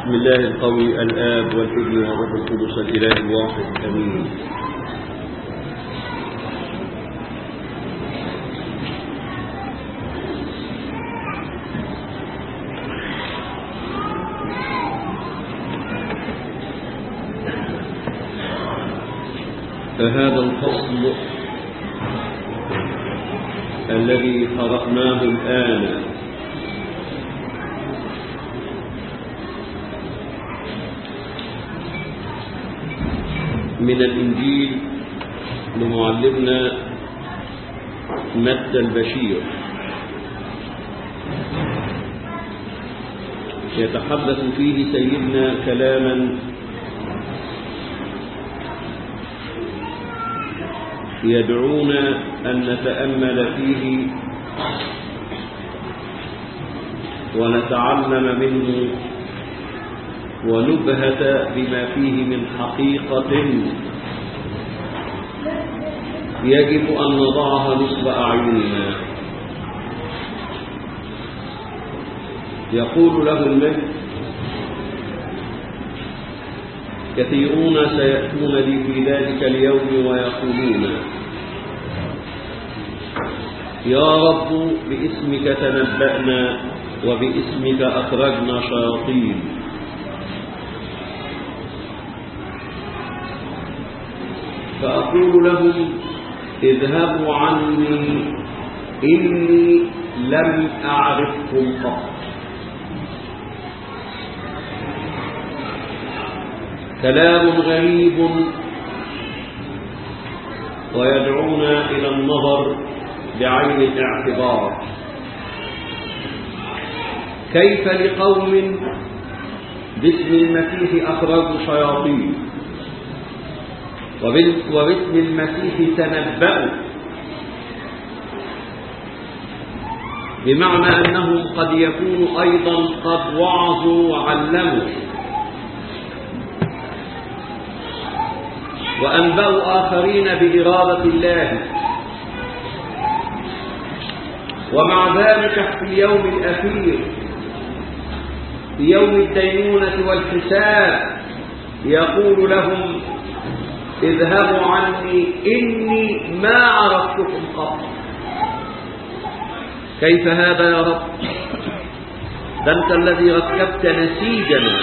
بسم الله القوي الآب والابن والروح القدس الإله الواحد أمين هذا الفصل الذي قرأناه الآن من الإنجيل لمعلمنا متى البشير يتحدث فيه سيدنا كلاما يدعونا أن نتأمل فيه ونتعلم منه ونبهة بما فيه من حقيقة يجب أن نضعها نصب أعيننا يقول له الملك كثيرون سيأتون لي في ذلك اليوم ويقولون يا رب باسمك تنبأنا وباسمك أخرجنا شياطين فأقول لهم اذهبوا عني إني لم أعرفكم قط كلام غريب ويدعونا إلى النظر بعين الاعتبار كيف لقوم باسم المسيح أخرجوا شياطين وباسم المسيح تنبأوا بمعنى أنهم قد يكونوا أيضا قد وعظوا وعلموا وأنبأوا آخرين بإرادة الله ومع ذلك في اليوم الأخير في يوم الدينونة والحساب يقول لهم اذهبوا عني إني ما عرفتكم قط كيف هذا يا رب ده أنت الذي ركبت نسيجنا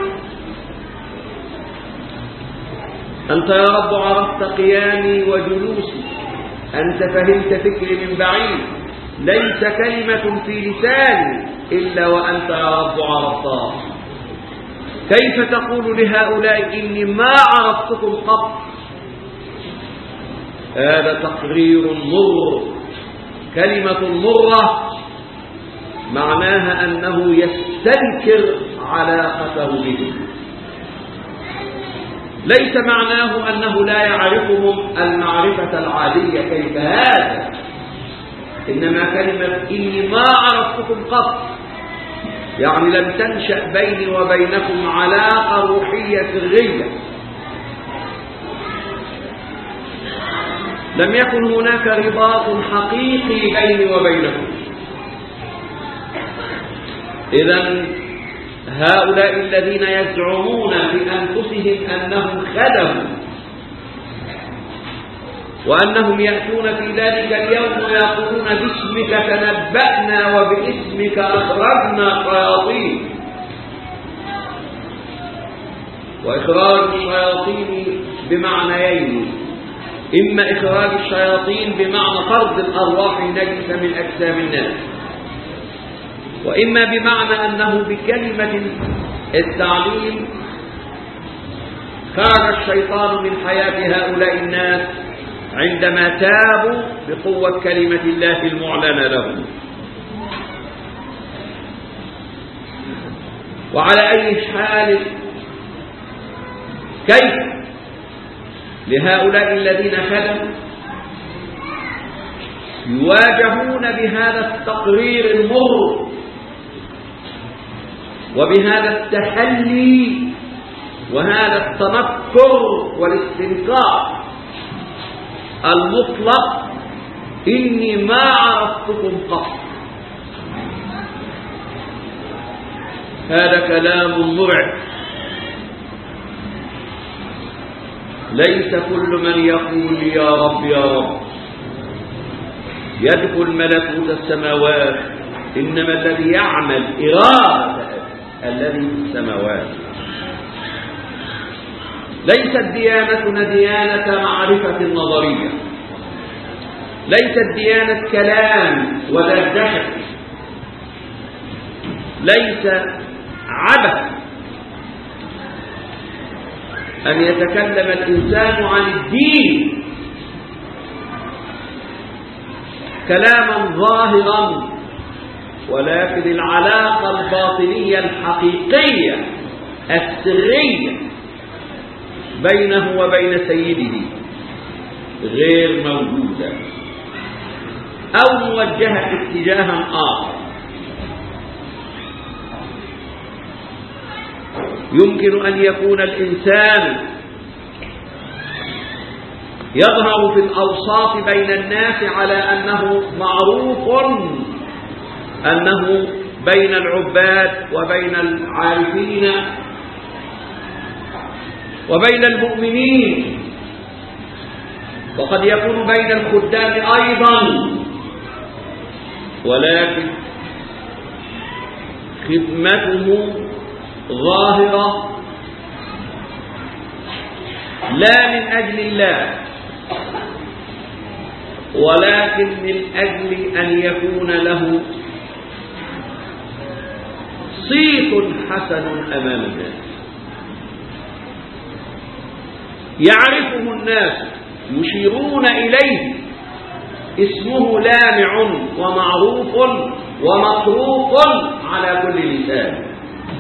أنت يا رب عرفت قيامي وجلوسي أنت فهمت فكري من بعيد ليس كلمة في لساني إلا وأنت يا رب عرفتها كيف تقول لهؤلاء إني ما عرفتكم قط هذا تقرير مر كلمة مرة معناها أنه يستنكر علاقته بهم ليس معناه أنه لا يعرفهم المعرفة العادية كيف هذا إنما كلمة إني ما عرفتكم قط يعني لم تنشأ بيني وبينكم علاقة روحية سرية لم يكن هناك رباط حقيقي بيني وبينكم إذا هؤلاء الذين يزعمون بأنفسهم أنهم خدموا وأنهم يأتون في ذلك اليوم ويقولون باسمك تنبأنا وباسمك أخرجنا شياطين وإخراج الشياطين بمعنيين إما إخراج الشياطين بمعنى طرد الأرواح النجسة من أجسام الناس وإما بمعنى أنه بكلمة التعليم خرج الشيطان من حياة هؤلاء الناس عندما تابوا بقوة كلمة الله المعلنة لهم وعلى أي حال كيف لهؤلاء الذين خدموا يواجهون بهذا التقرير المر وبهذا التحلي وهذا التنكر والاستنكار المطلق إني ما عرفتكم قط هذا كلام مرعب ليس كل من يقول يا رب يا رب يدخل ملكوت السماوات إنما الذي يعمل إرادة الذي في السماوات ليست ديانتنا ديانة معرفة نظرية ليست ديانة كلام ودردشة ليس عبث أن يتكلم الإنسان عن الدين كلاما ظاهرا ولكن العلاقة الباطنية الحقيقية السرية بينه وبين سيده غير موجودة أو موجهة اتجاها آخر يمكن أن يكون الإنسان يظهر في الأوصاف بين الناس على أنه معروف أنه بين العباد وبين العارفين وبين المؤمنين وقد يكون بين الخدام أيضا ولكن خدمته ظاهرة لا من أجل الله ولكن من أجل أن يكون له صيت حسن أمام الناس يعرفه الناس يشيرون إليه اسمه لامع ومعروف ومطروق على كل لسان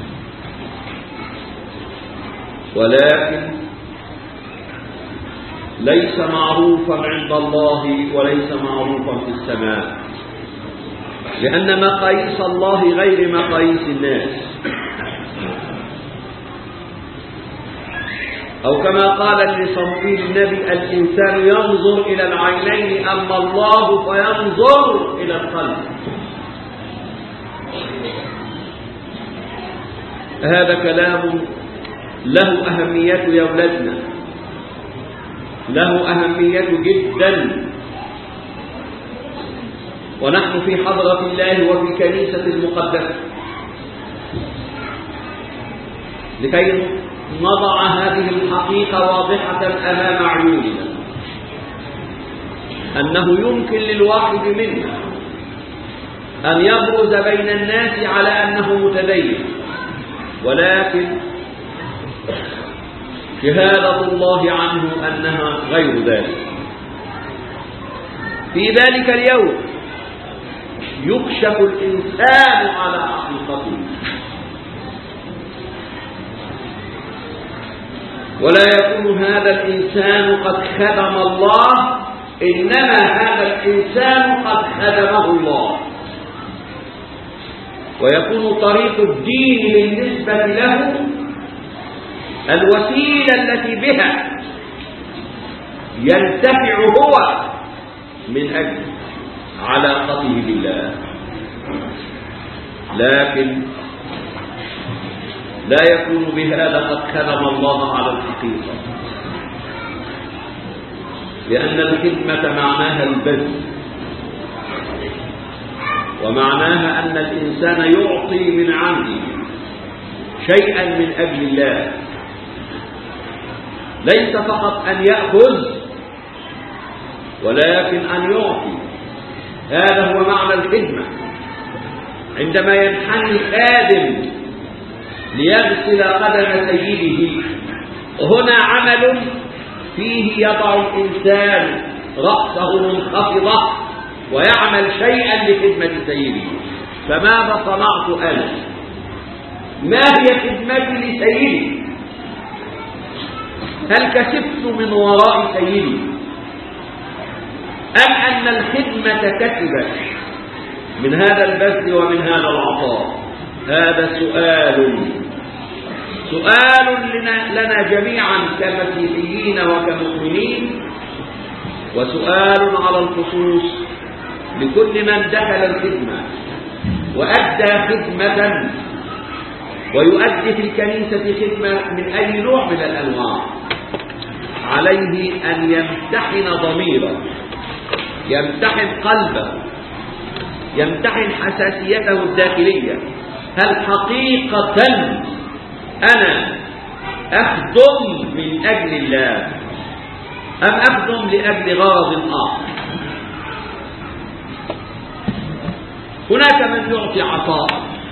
ولكن ليس معروفا عند الله وليس معروفا في السماء لأن مقاييس الله غير مقاييس الناس أو كما قال لصمويل النبي الإنسان ينظر إلى العينين أما الله فينظر إلى القلب هذا كلام له أهمية يا أولادنا له أهمية جدا ونحن في حضرة الله وفي كنيسة المقدسة لكي نضع هذه الحقيقة واضحة أمام عيوننا أنه يمكن للواحد منا أن يبرز بين الناس على أنه متدين ولكن شهادة الله عنه أنها غير ذلك في ذلك اليوم يكشف الإنسان على حقيقته ولا يكون هذا الإنسان قد خدم الله إنما هذا الإنسان قد خدمه الله ويكون طريق الدين بالنسبة له الوسيلة التي بها ينتفع هو من أجل علاقته بالله لكن لا يكون بهذا قد خدم الله على الحقيقة لأن الخدمة معناها البذل ومعناها أن الإنسان يعطي من عنده شيئا من أجل الله ليس فقط أن يأخذ ولكن أن يعطي هذا هو معنى الخدمة عندما ينحني آدم ليغسل قدم سيده هنا عمل فيه يضع الإنسان رأسه منخفضة ويعمل شيئا لخدمة سيده فماذا صنعت أنا ما هي خدمتي لسيدي هل كسبت من وراء سيدي أم أن الخدمة كسبت من هذا البذل ومن هذا العطاء هذا سؤال سؤال لنا, لنا جميعا كمسيحيين وكمؤمنين وسؤال على الخصوص لكل من دخل الخدمة وأدى خدمة ويؤدي في الكنيسة خدمة من أي نوع من الأنواع عليه أن يمتحن ضميره يمتحن قلبه يمتحن حساسيته الداخلية هل حقيقة أنا أخدم من أجل الله أم أخدم لأجل غرض آخر هناك من يعطي عطاء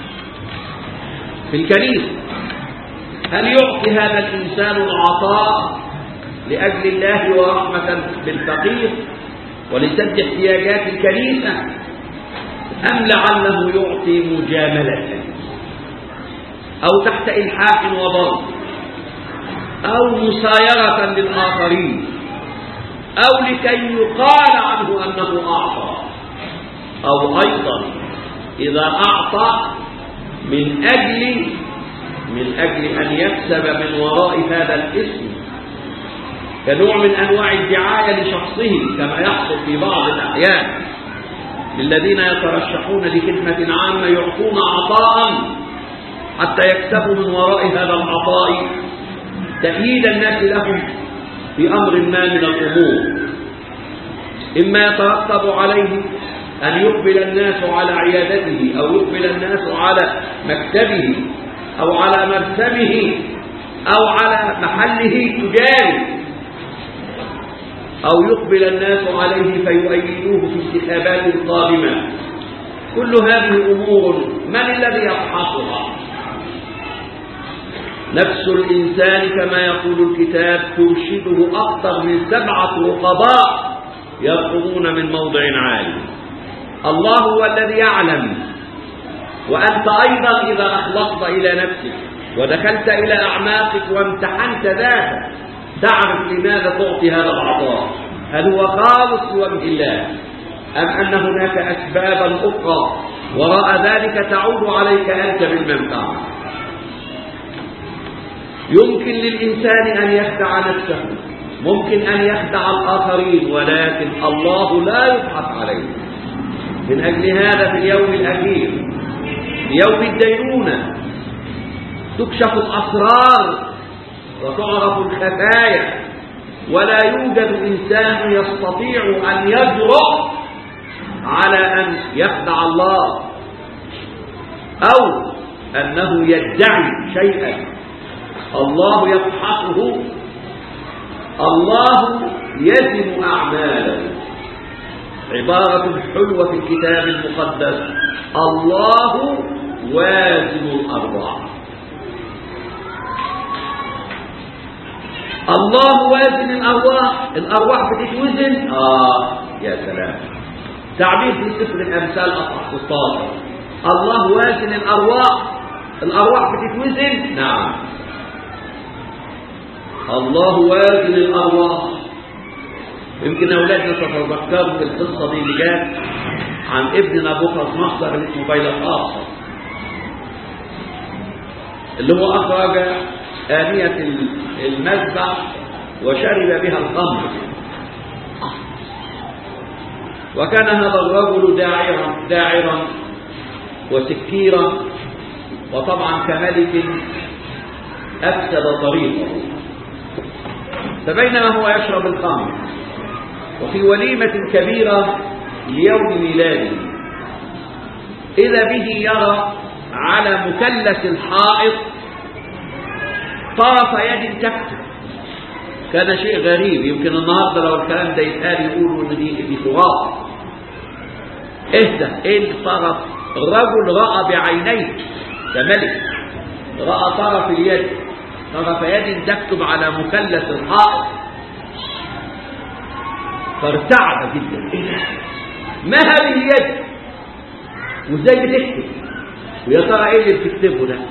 في الكنيسة هل يعطي هذا الإنسان العطاء لأجل الله ورحمة بالفقير ولسد احتياجات الكنيسة أم لعله يعطي مجاملة أو تحت إلحاح وضرب أو مسايرة للآخرين أو لكي يقال عنه أنه أعطى أو أيضا إذا أعطى من أجل من أجل أن يكسب من وراء هذا الاسم كنوع من أنواع الدعاية لشخصه كما يحصل في بعض الأحيان للذين يترشحون لخدمة عامة يعطون عطاء حتى يكسبوا من وراء هذا العطاء تأييد الناس لهم في أمر ما من الأمور إما يترتب عليه أن يقبل الناس على عيادته أو يقبل الناس على مكتبه أو على مرسمه أو على محله تجاري أو يقبل الناس عليه فيؤيدوه في انتخابات قادمة كل هذه أمور من الذي يفحصها نفس الإنسان كما يقول الكتاب ترشده أكثر من سبعة رقباء يرقبون من موضع عالي الله هو الذي يعلم وأنت أيضا إذا أخلصت إلى نفسك ودخلت إلى أعماقك وامتحنت ذاتك تعرف لماذا تعطي هذا العطاء هل هو خالص لوجه الله أم أن هناك أسبابا أخرى وراء ذلك تعود عليك أنت بالمنفعة يمكن للإنسان أن يخدع نفسه ممكن أن يخدع الآخرين ولكن الله لا يبحث عليه من أجل هذا في اليوم الأخير يوم الدينونة تكشف الأسرار وتعرف الخفايا ولا يوجد إنسان يستطيع أن يجرؤ على أن يخدع الله أو أنه يدعي شيئا الله يفحصه الله يزن أعماله عبارة حلوة في الكتاب المقدس الله وازن الأرواح الله وازن الأرواح الأرواح بتتوزن آه يا سلام تعبير في سفر الأمثال أصح 16 الله وازن الأرواح الأرواح بتتوزن نعم الله وازن الأرواح يمكن أولادنا تتذكروا في القصة دي اللي جات عن ابن نبوخذ نصر اللي اسمه بيلقاص اللي هو أخرج آنية المذبح وشرب بها الخمر وكان هذا الرجل داعرا داعرا وسكيرا وطبعا كملك أفسد طريقه فبينما هو يشرب الخمر وفي وليمة كبيرة ليوم ميلاده إذا به يرى على مثلث الحائط طرف يد تكتب كان شيء غريب يمكن النهاردة لو الكلام ده يتقال يقولوا ان دي دي تراب اهدى ايه اللي طرف الرجل رأى بعينيه ده ملك رأى طرف اليد طرف يد تكتب على مثلث الحائط فارتعب جدا ايه ده ما هذه اليد وازاي بتكتب ويا ترى ايه اللي بتكتبه ده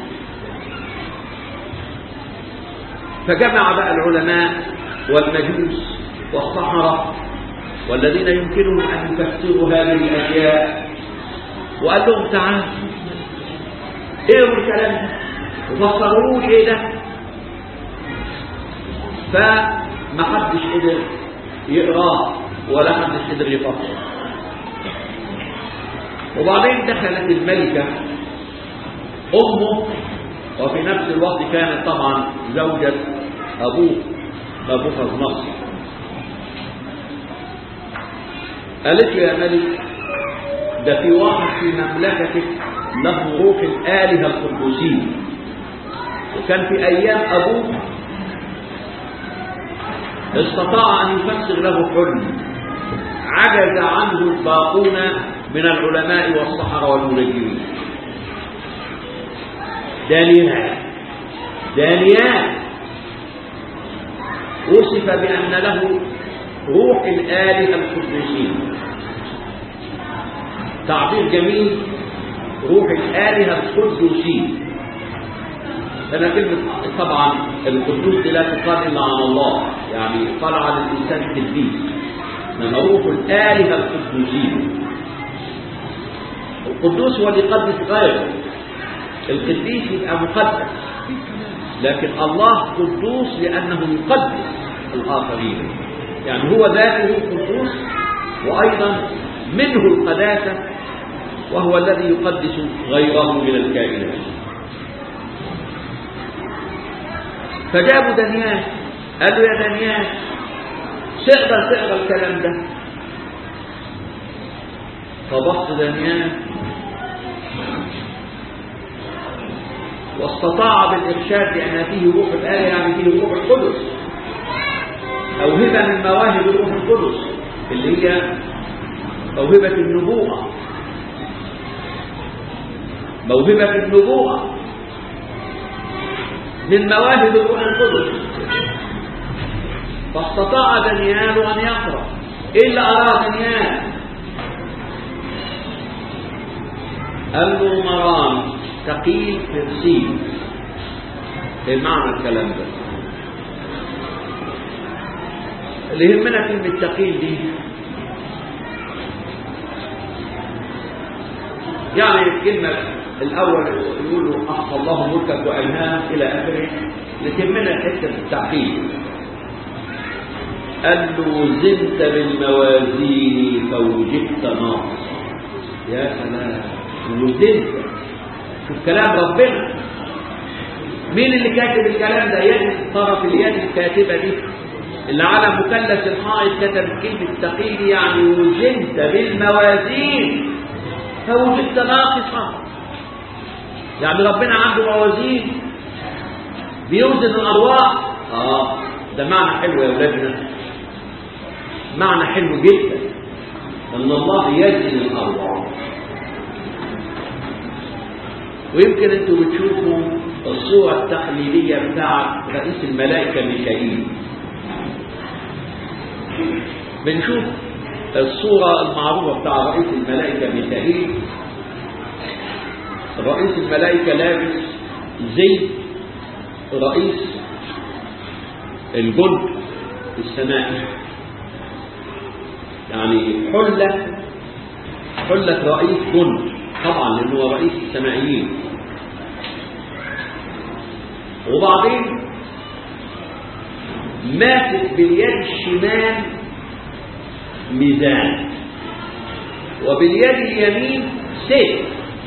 فجمع بقى العلماء والمجوس والصحراء والذين يمكنهم أن يفسروا هذه الأشياء وقال لهم تعالوا اقروا الكلام ده وفسروا ايه ده فما حدش قدر يقراه ولا حدش قدر يفسر وبعدين دخلت الملكة أمه وفي نفس الوقت كانت طبعا زوجة أبوه نبوخذ نصر قالت له يا ملك ده في واحد في مملكتك له روح الآلهة القدوسين وكان في أيام أبوه استطاع أن يفسر له حلم عجز عنه الباقون من العلماء والصحراء والمنجمين دانيال دانيال وصف بأن له روح الآلهة القدسين تعبير جميل روح الآلهة القدسين أنا كلمة طبعا القدوس دي لا تقال إلا عن الله يعني قال عن الإنسان القديس إنما روح الآلهة القدسين القدوس هو اللي يقدس غيره القديس يبقى مقدس لكن الله قدوس لأنه يقدس الآخرين يعني هو ذاته قدوس وأيضا منه القداسة وهو الذي يقدس غيره من الكائنات فجابوا دانيال قالوا يا دانيال تقدر تقرا الكلام ده فبص دانيال واستطاع بالإرشاد لأن فيه روح الآية يعني فيه روح القدس موهبة من مواهب الروح القدس اللي هي موهبة النبوءة موهبة النبوءة من مواهب الروح القدس فاستطاع دانيال أن يقرأ إلا أرى دانيال قال له مران ثقيل فرسين ايه معنى الكلام ده اللي يهمنا كلمة ثقيل دي يعني الكلمة الأول يقولوا أحصى الله ملكك وأنهاه إلى آخره لتهمنا حتة التعقيد قال له زنت بالموازين فوجدت ناقص يا سلام وزنت شوف كلام ربنا مين اللي كاتب الكلام ده يد طرف اليد الكاتبة دي اللي على مثلث الحائط كتب كلمة ثقيل يعني وزنت بالموازين فوجدت ناقصا يعني ربنا عنده موازين بيوزن الأرواح آه ده معنى حلو يا أولادنا معنى حلو جدا أن الله يزن الأرواح ويمكن انتوا بتشوفوا الصورة التحليلية بتاعت رئيس الملائكة ميكائيل بنشوف الصورة المعروفة بتاع رئيس الملائكة ميكائيل رئيس الملائكة لابس زي رئيس الجند السمائي يعني حلة حلة رئيس جند طبعا لأنه هو رئيس السمائيين وبعدين ماسك باليد الشمال ميزان وباليد اليمين سيف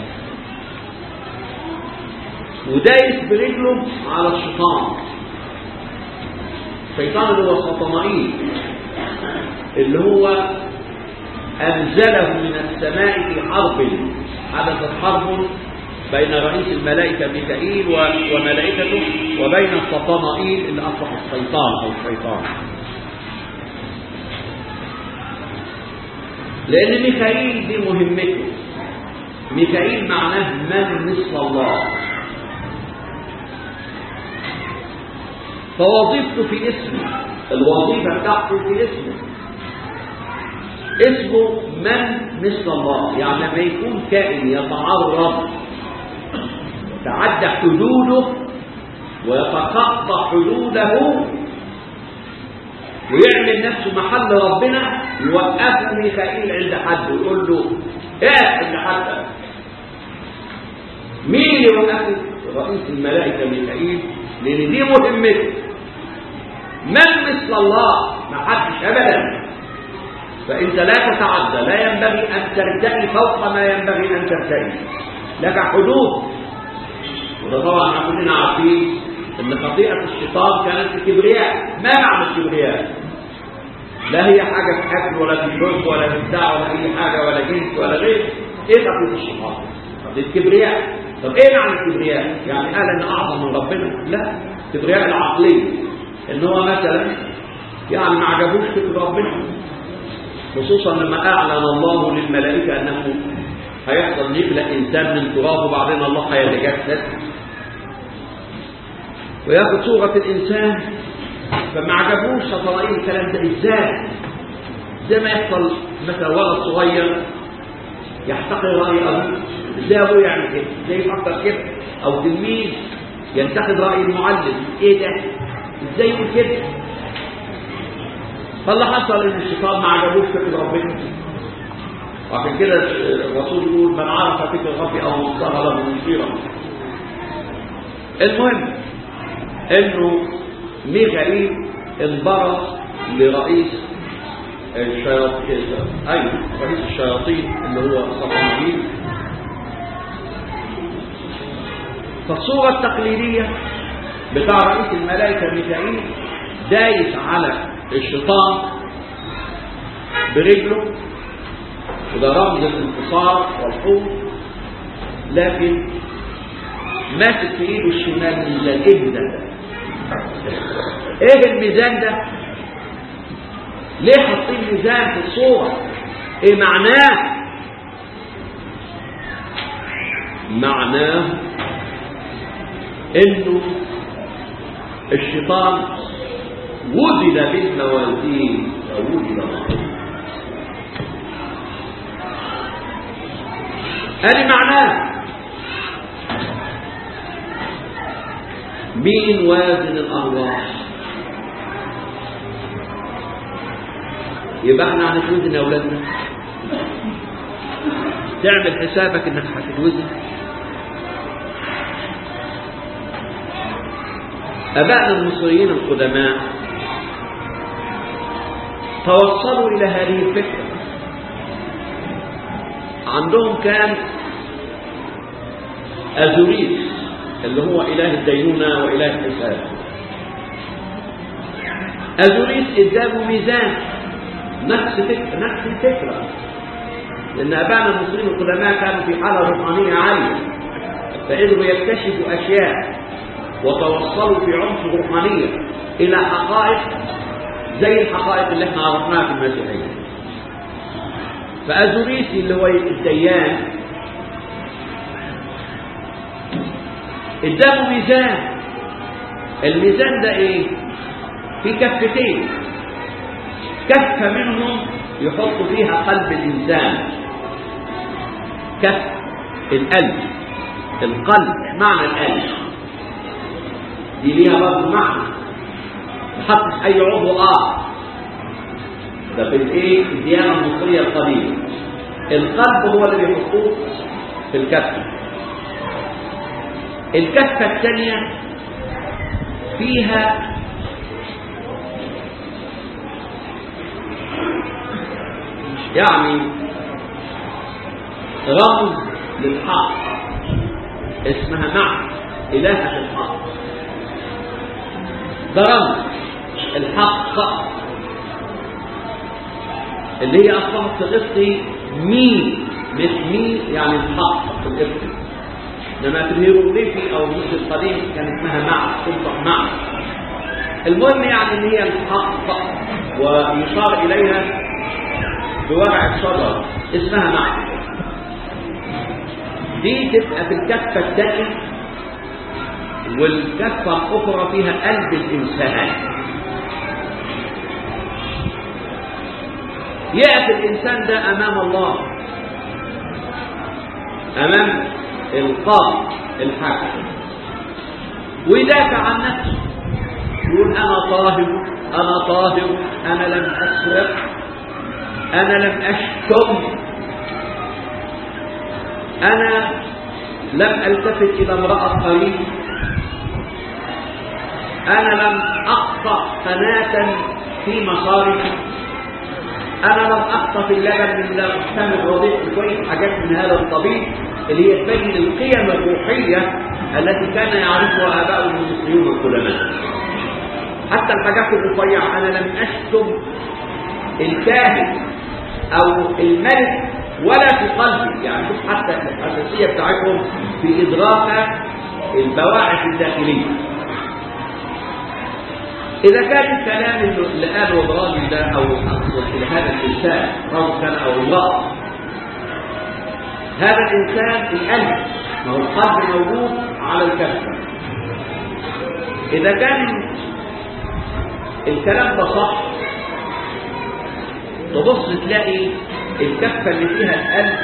ودايس برجله على الشيطان الشيطان اللي هو السطمائيل اللي هو أنزله من السماء في حرب حدثت حرب بين رئيس الملائكة ميكائيل وملائكته وبين السطمائيل اللي أصبح الشيطان أو الشيطان لأن ميكائيل دي مهمته ميكائيل معناه من مثل الله فوظيفته في اسمه الوظيفة بتاعته في اسمه اسمه من مثل الله يعني لما يكون كائن يتعرض تعدى حدوده ويتخطى حدوده ويعمل نفسه محل ربنا يوقفه ميكائيل عند حد ويقول له اقف عند حد مين اللي يوقفه؟ رئيس الملائكة ميكائيل لأن دي مهمته من مثل الله ما حدش أبدا فأنت لا تتعدى لا ينبغي أن ترتقي فوق ما ينبغي أن ترتقي لك حدود وده طبعا احنا كلنا عارفين ان خطيئه الشيطان كانت الكبرياء ما معنى الكبرياء لا هي حاجه في اكل ولا في شرب ولا في بتاع ولا اي حاجه ولا جنس ولا غير ايه خطيئه الشيطان خطيئه الكبرياء طب ايه معنى الكبرياء يعني قال ان اعظم من ربنا لا الكبرياء العقليه ان هو مثلا يعني ما عجبوش فكر ربنا خصوصا لما اعلن الله للملائكه انه هيحصل نخلق انسان من تراب وبعدين الله هيتجسد وياخد صوره الانسان فما عجبوش فطلعين الكلام ده ازاي زي ما يحصل مثلا ولد صغير يحتقر راي ابوه ازاي ابوه يعمل كده ازاي يفكر كده او تلميذ ينتقد راي المعلم ايه ده ازاي يقول كده فاللي حصل ان الشيطان ما عجبوش فكر ربنا وعشان كده الرسول يقول من عرف فكر ربي او من صار له مشيرا المهم انه ميخائيل انبرز لرئيس الشياطين ايوه رئيس الشياطين اللي هو صفوان فالصورة التقليدية بتاع رئيس الملائكة ميكائيل دايس على الشيطان برجله وده رمز الانتصار والحوم لكن ماسك في ايده الشمال ميزان ايه الميزان ده؟ ايه الميزان ده؟ ليه حاطين ميزان في الصورة؟ ايه معناه؟ معناه انه الشيطان وجد بالموازين ووجد مطلوب هذه معناه مين وازن الارواح يبقى احنا هنتوزن يا اولادنا تعمل حسابك انك هتتوزن ابائنا المصريين القدماء توصلوا الى هذه الفكره عندهم كان ازوريس اللي هو اله الدينونه واله الحساب ازوريس اداه ميزان نفس فكره نفس الفكره لان ابائنا المصريين القدماء كانوا في حاله روحانيه عاليه فقدروا يكتشفوا اشياء وتوصلوا في عمق روحانيه الى حقائق زي الحقائق اللي احنا عرفناها في المسيحيه فازوريسي اللي هو الديان اداله ميزان الميزان ده ايه في كفتين كفه منهم يحط فيها قلب الانسان كف القلب القلب معنى القلب دي ليها برضه معنى تحطش اي عضو اخر ده في الايه الديانه المصريه القديمه القلب هو اللي بيحطوه في الكفه الكفه الثانيه فيها يعني رمز للحق اسمها معنى إلهة الحق ده رمز الحق اللي هي أصلا في القبطي مين مش مين يعني الحق في القبطي لما في الهيروغليفي أو النص القديم كان اسمها معنى تنطق معنى المهم يعني ان هي الحق ويشار إليها بورع الشجر اسمها معنى دي تبقى في الكفة الثانية والكفة الأخرى فيها قلب الإنسان يأتي الإنسان ده أمام الله أمام القاضي الحاكم ويدافع عن نفسه يقول أنا طاهر أنا طاهر أنا لم أسرق أنا لم أشتم أنا لم ألتفت إلى امرأة قريب أنا لم أقطع قناة في مصارفي أنا لم أقطع اللبن من لم الرضيع كويس حاجات من هذا الطبيب اللي هي تبين القيم الروحية التي كان يعرفها آباؤهم المصريون القدماء حتى الحاجات الرفيعة أنا لم أشتم الكاهن أو الملك ولا في قلبي يعني شوف حتى الأساسية بتاعتهم في إدراك البواعث الداخلية إذا كان الكلام اللي قاله الراجل ده أو إلى هذا الإنسان رجل كان أو امرأة هذا الإنسان القلب ما هو القلب موجود على الكفة إذا كان الكلام ده صح تبص تلاقي الكفة اللي فيها القلب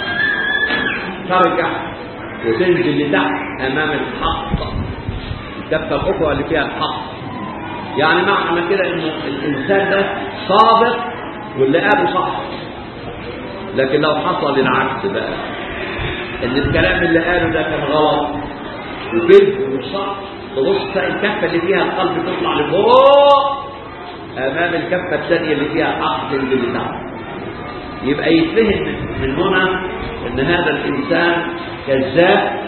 ترجع وتنزل لتحت أمام الحق الكفة الأخرى اللي فيها الحق يعني معنى كده إنه الإنسان ده صادق واللي قاله صح لكن لو حصل العكس بقى إن الكلام اللي قاله ده كان غلط وكذب ومش صح تبص تلاقي الكفة اللي فيها القلب تطلع لفوق أمام الكفة الثانية اللي فيها الحق تنزل لتحت يبقى يتفهم من هنا ان هذا الانسان كذاب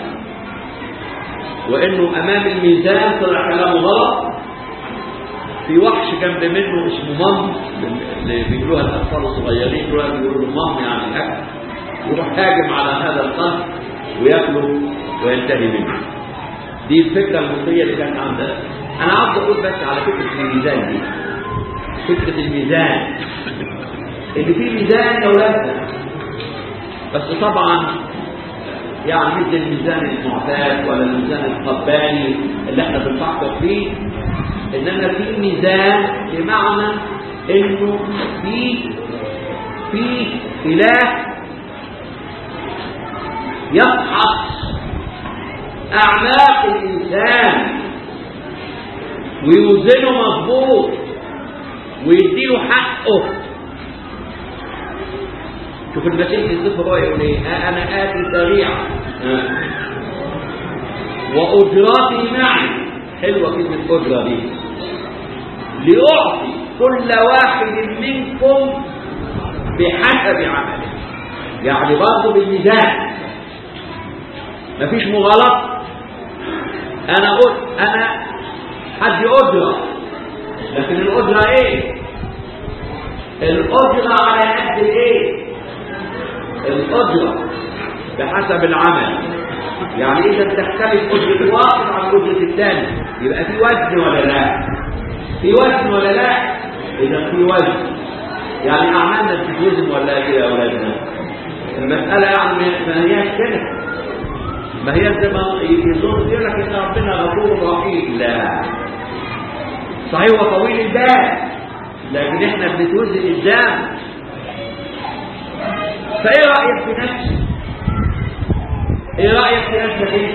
وانه امام الميزان طلع كلامه غلط في وحش جنب منه اسمه مام اللي بيقولوها الاطفال الصغيرين دول بيقولوا له مام يعني الاكل يروح هاجم على هذا القلب وياكله وينتهي منه دي الفكره المصريه اللي كانت عندها انا عاوز اقول بس على فكره الميزان دي فكره الميزان اللي فيه ميزان يا ولادنا بس طبعا يعني مثل الميزان المعتاد ولا الميزان القباني اللي احنا بنفكر فيه انما في ميزان بمعنى انه في في اله يفحص اعماق الانسان ويوزنه مظبوط ويديله حقه شوف المسيح يصف الرؤيا يقول ايه آه انا اتي سريعا آه. واجرتي معي حلوه كلمه اجره دي لاعطي كل واحد منكم بحسب عمله يعني برضه بالميزان مفيش مغالطه انا قلت انا حد اجره لكن الاجره ايه الاجره على قد ايه الأجرة بحسب العمل يعني إذا تختلف أجرة واحد عن أجرة الثاني يبقى في وزن ولا لا في وزن ولا لا إذا في وزن يعني أعمالنا بتتوزن ولا كده يا أولادنا المسألة يعني ما هياش كده ما هي زي ما يظن يقول لك إن ربنا غفور رحيم لا صحيح هو طويل البال لكن احنا بنتوزن الدم فايه رايك في نفسك ايه رايك في نفسك انت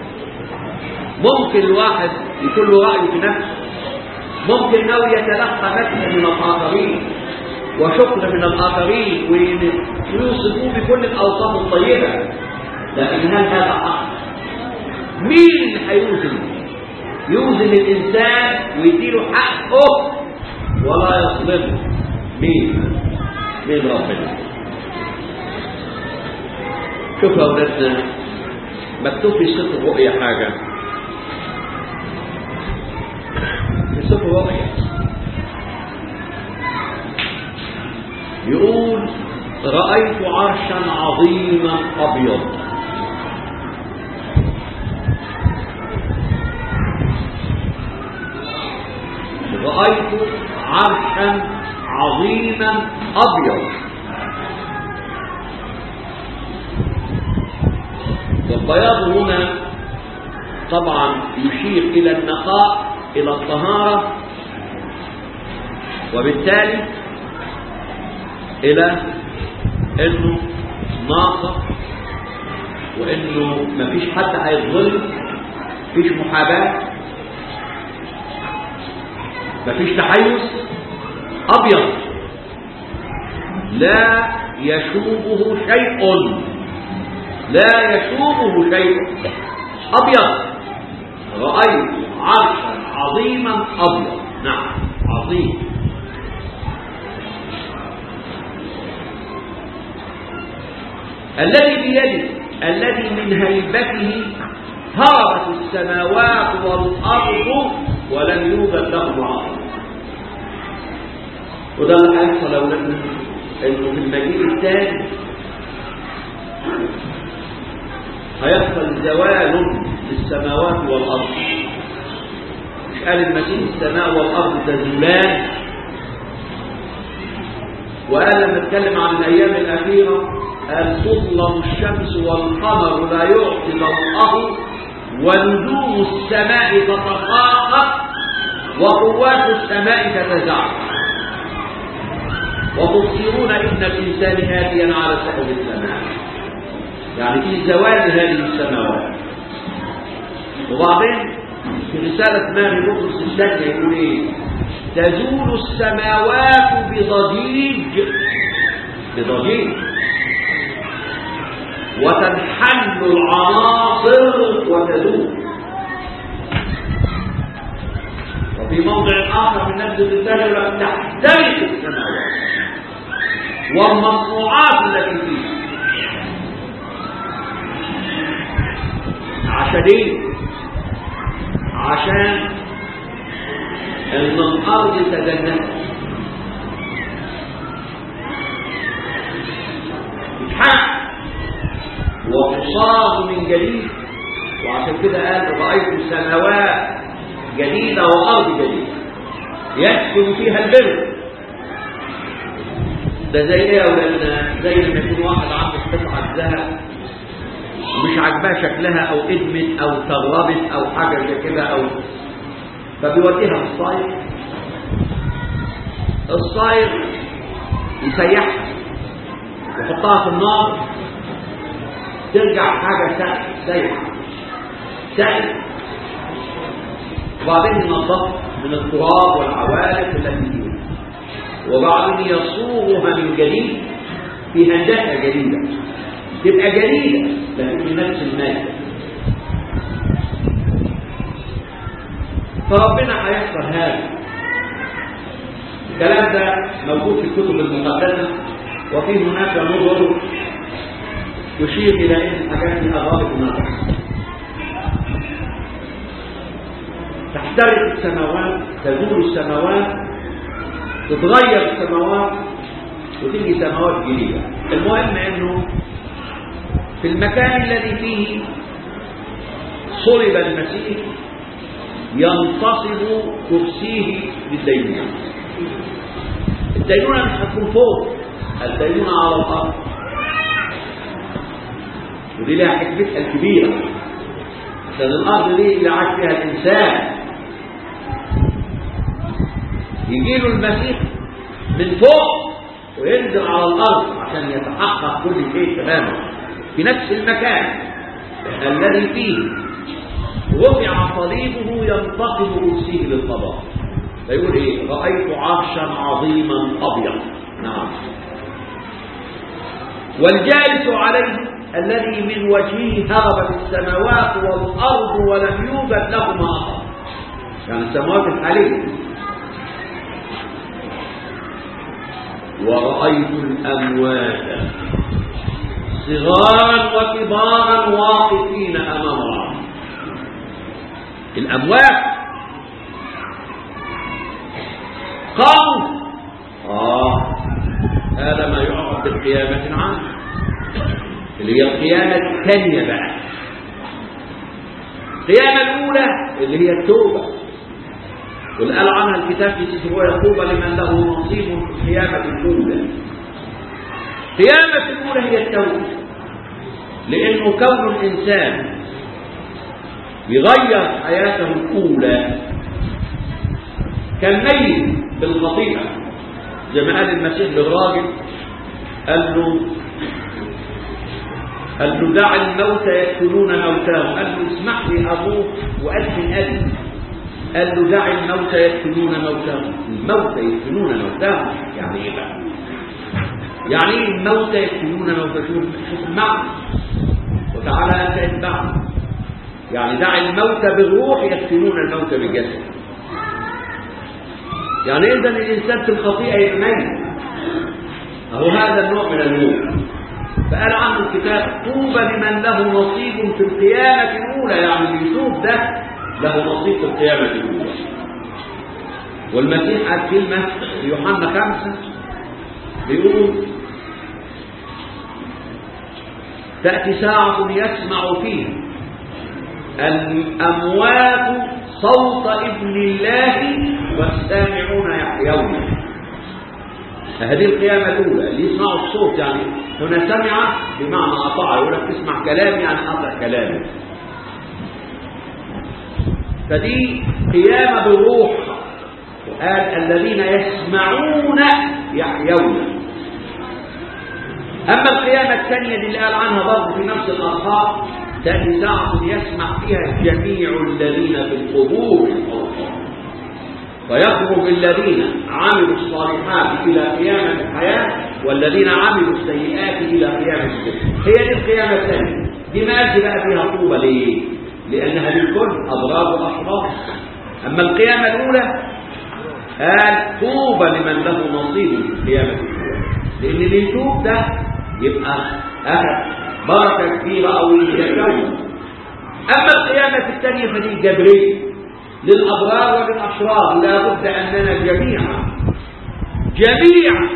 ممكن الواحد يكون له راي في نفسه ممكن لو يتلقى مدح من الاخرين وشكر من الاخرين ويوصفوه بكل الاوصاف الطيبه لكن هل هذا حق مين اللي هيوزن يوزن الانسان ويديله حقه ولا يظلمه مين مين ربنا شوف يا أولادنا مكتوب في سفر الرؤيا حاجة في سفر الرؤيا يقول رأيت عرشا عظيما أبيض رأيت عرشا عظيما أبيض والبياض هنا طبعا يشير إلى النقاء إلى الطهارة وبالتالي إلى أنه ناقص وأنه مفيش حد هيتظلم مفيش محاباة مفيش تحيز أبيض لا يشوبه شيء لا يشوبه شيء أبيض رأيت عرشا عظيما أبيض نعم عظيم الذي بيده الذي من هيبته هربت السماوات والأرض ولم يوجد لهم عاصم وده اللي هيحصل لو نحن انه في المجيء الثاني هيحصل زوال للسماوات والارض مش قال المسيح السماء والارض تزولان وقال لما اتكلم عن الايام الاخيره قال تظلم الشمس والقمر لا يعطي ضوءه ونجوم السماء تتخاطف وقوات السماء تتزعزع وتبصرون ان الانسان هاديا على سحب السماء يعني في زوال هذه السماوات وبعدين في رسالة ماري بطرس الثانية يقول ايه تزول السماوات بضجيج بضجيج وتنحل العناصر وتزول وفي موضع آخر من نفس الرسالة يقول تحترق السماوات والمصنوعات التي فيها عشان ايه عشان ان الارض تجنت تتحقق وتصاغ من جديد وعشان كده قال رايت سماوات جديده وارض جديده يسكن فيها البر ده زي ايه يا اولادنا زي لما يكون واحد عنده قطعه ذهب مش عاجباه شكلها او ادمت او تغربت او حاجه زي كده او فبيوديها الصايغ الصايغ يسيحها يحطها في النار ترجع حاجه سايحه سائل وبعدين ينظفها من التراب والعوالق التي فيها وبعدين يصوغها من جديد في هندسه جديده تبقى جديده لكن في نفس الماده فربنا هيحصل هذا الكلام ده موجود في الكتب المقدسه وفي هناك نظر تشير الى ان الحاجات دي اغراض النظر تحترق السماوات تزول السماوات تتغير السماوات وتيجي سماوات جديدة المهم انه في المكان الذي فيه صلب المسيح ينتصب كرسيه للدينونة الدينونة مش هتكون فوق الدينونة على الأرض ودي لها حكمتها الكبيرة عشان الأرض دي اللي عاش فيها الإنسان يجي له المسيح من فوق وينزل على الارض عشان يتحقق كل شيء تماما في نفس المكان الذي فيه رفع صليبه ينتقم كرسيه للقضاء فيقول ايه رايت عرشا عظيما ابيض نعم والجالس عليه الذي من وجهه هربت السماوات والارض ولم يوجد لهما اثر يعني السماوات الحاليه ورأيت الأموات صغارا وكبارا واقفين أمام الله الأموات قاموا آه هذا ما يعرف بالقيامة العامة اللي هي القيامة الثانية بقى القيامة الأولى اللي هي التوبة واللي قال عنها الكتاب في سفر يقوب لمن له نصيب في القيامة الأولى القيامة الأولى هي التوبة لأنه كون الإنسان يغير حياته الأولى كان ميت بالخطيئة زي ما قال المسيح للراجل قال له قال له دع الموت يقتلون موتاهم قال له اسمح لي أبوك وأدفن أبي قال له دع الموت يقتلون موتاهم الموت يقتلون موتاهم يعني ايه بقى يعني ايه الموت يقتلون موتاهم شوف المعنى وتعالى انت اتبعنا يعني دع الموت بالروح يقتلون الموت بالجسد يعني اذا الانسان في الخطيئه يبقى ميت اهو هذا النوع من الموت فقال عنه الكتاب طوبى لمن له نصيب في القيامة الأولى يعني اللي يشوف ده له نصيب في القيامة الأولى والمسيح قال كلمة في يوحنا خمسة بيقول تأتي ساعة يسمع فيها الأموات صوت ابن الله والسامعون يحيون هذه القيامة الأولى اللي يسمعوا الصوت يعني هنا سمع بمعنى أطاع يقول لك تسمع كلام يعني أطع كلامي فدي قيامة بالروح وقال الذين يسمعون يحيون أما القيامة الثانية اللي قال عنها برضه في نفس الأصحاب تأتي ساعة يسمع فيها جميع الذين في القبور فيخرج الذين عملوا الصالحات إلى قيامة الحياة والذين عملوا السيئات إلى قيامة الجنة هي دي القيامة الثانية دي ما أجي بقى فيها طوبة ليه؟ لأنها للكل أضرار وأحرار أما القيامة الأولى قال طوبى لمن له نصيب في القيامة الأولى لأن اللي يشوف ده يبقى أخذ بركة كبيرة أو يتكون أما القيامة الثانية فدي جبرية للأبرار وللأشرار لا بد أننا جميعا جميعا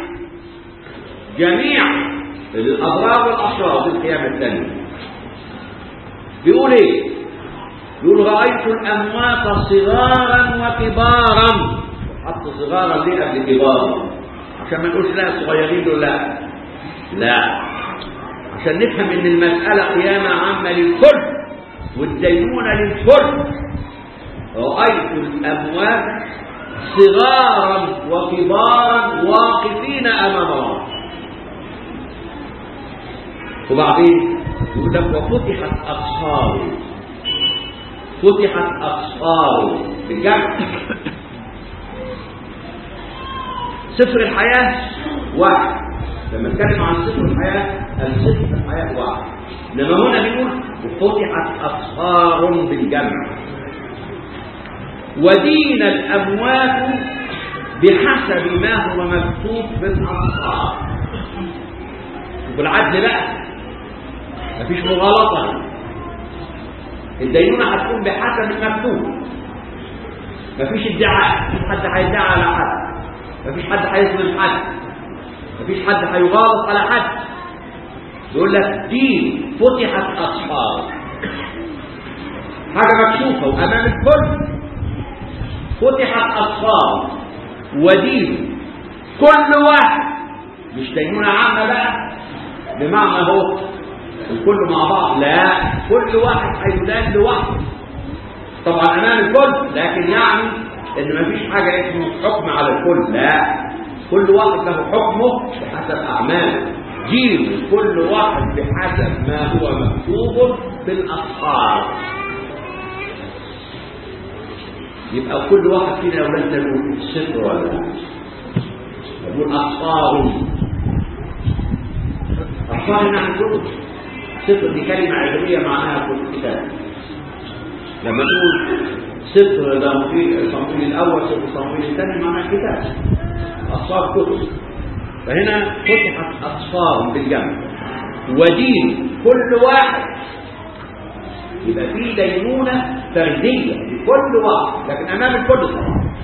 جميعا للأبرار والأشرار في القيامة الثانية بيقول ايه يقول رأيت الأموات صغارا وكبارا حط صغارا ليه قبل كبارا عشان ما نقولش لا صغيرين دول لا لا عشان نفهم ان المسألة قيامة عامة للكل والدينونة للكل رأيت الأموات صغارا وكبارا واقفين أمام الله وبعدين يقول لك وفتحت أبصار فتحت أبصار بالجمع سفر الحياة واحد لما نتكلم عن سفر الحياة السفر الحياة واحد إنما هنا بيقول وفتحت أبصار بالجمع ودين الأموات بحسب ما هو مكتوب في الأبصار بالعدل بقى مفيش مغالطة الدينونة هتكون بحسب المكتوب مفيش ادعاء مفيش حد هيدعي على حد مفيش حد هيظلم حد مفيش حد هيغالط على حد يقول لك دين فتحت أصحاب حاجة مكشوفة وأمام الكل فتحت أصحاب ودين كل واحد مش دينونة عامة بقى بمعنى هو الكل مع بعض لا كل واحد هيدان لوحده طبعا امام الكل لكن يعني ان مفيش حاجه اسمه حكم على الكل لا كل واحد له حكمه بحسب اعماله دين كل واحد بحسب ما هو مكتوب في الاصحاب يبقى كل واحد فينا لو لم تقول صفر ولا لا يقول اصحاب اصحاب نحن كتب صفر دي كلمة عبرية معناها كل كتاب لما نقول صفر ده الصنفين الأول صفر الصنفين الثاني معناها كتاب أصفار كتب فهنا فتحت أصفار بالجمع ودين كل واحد يبقى في دينونة فردية لكل واحد لكن أمام الكل طبعا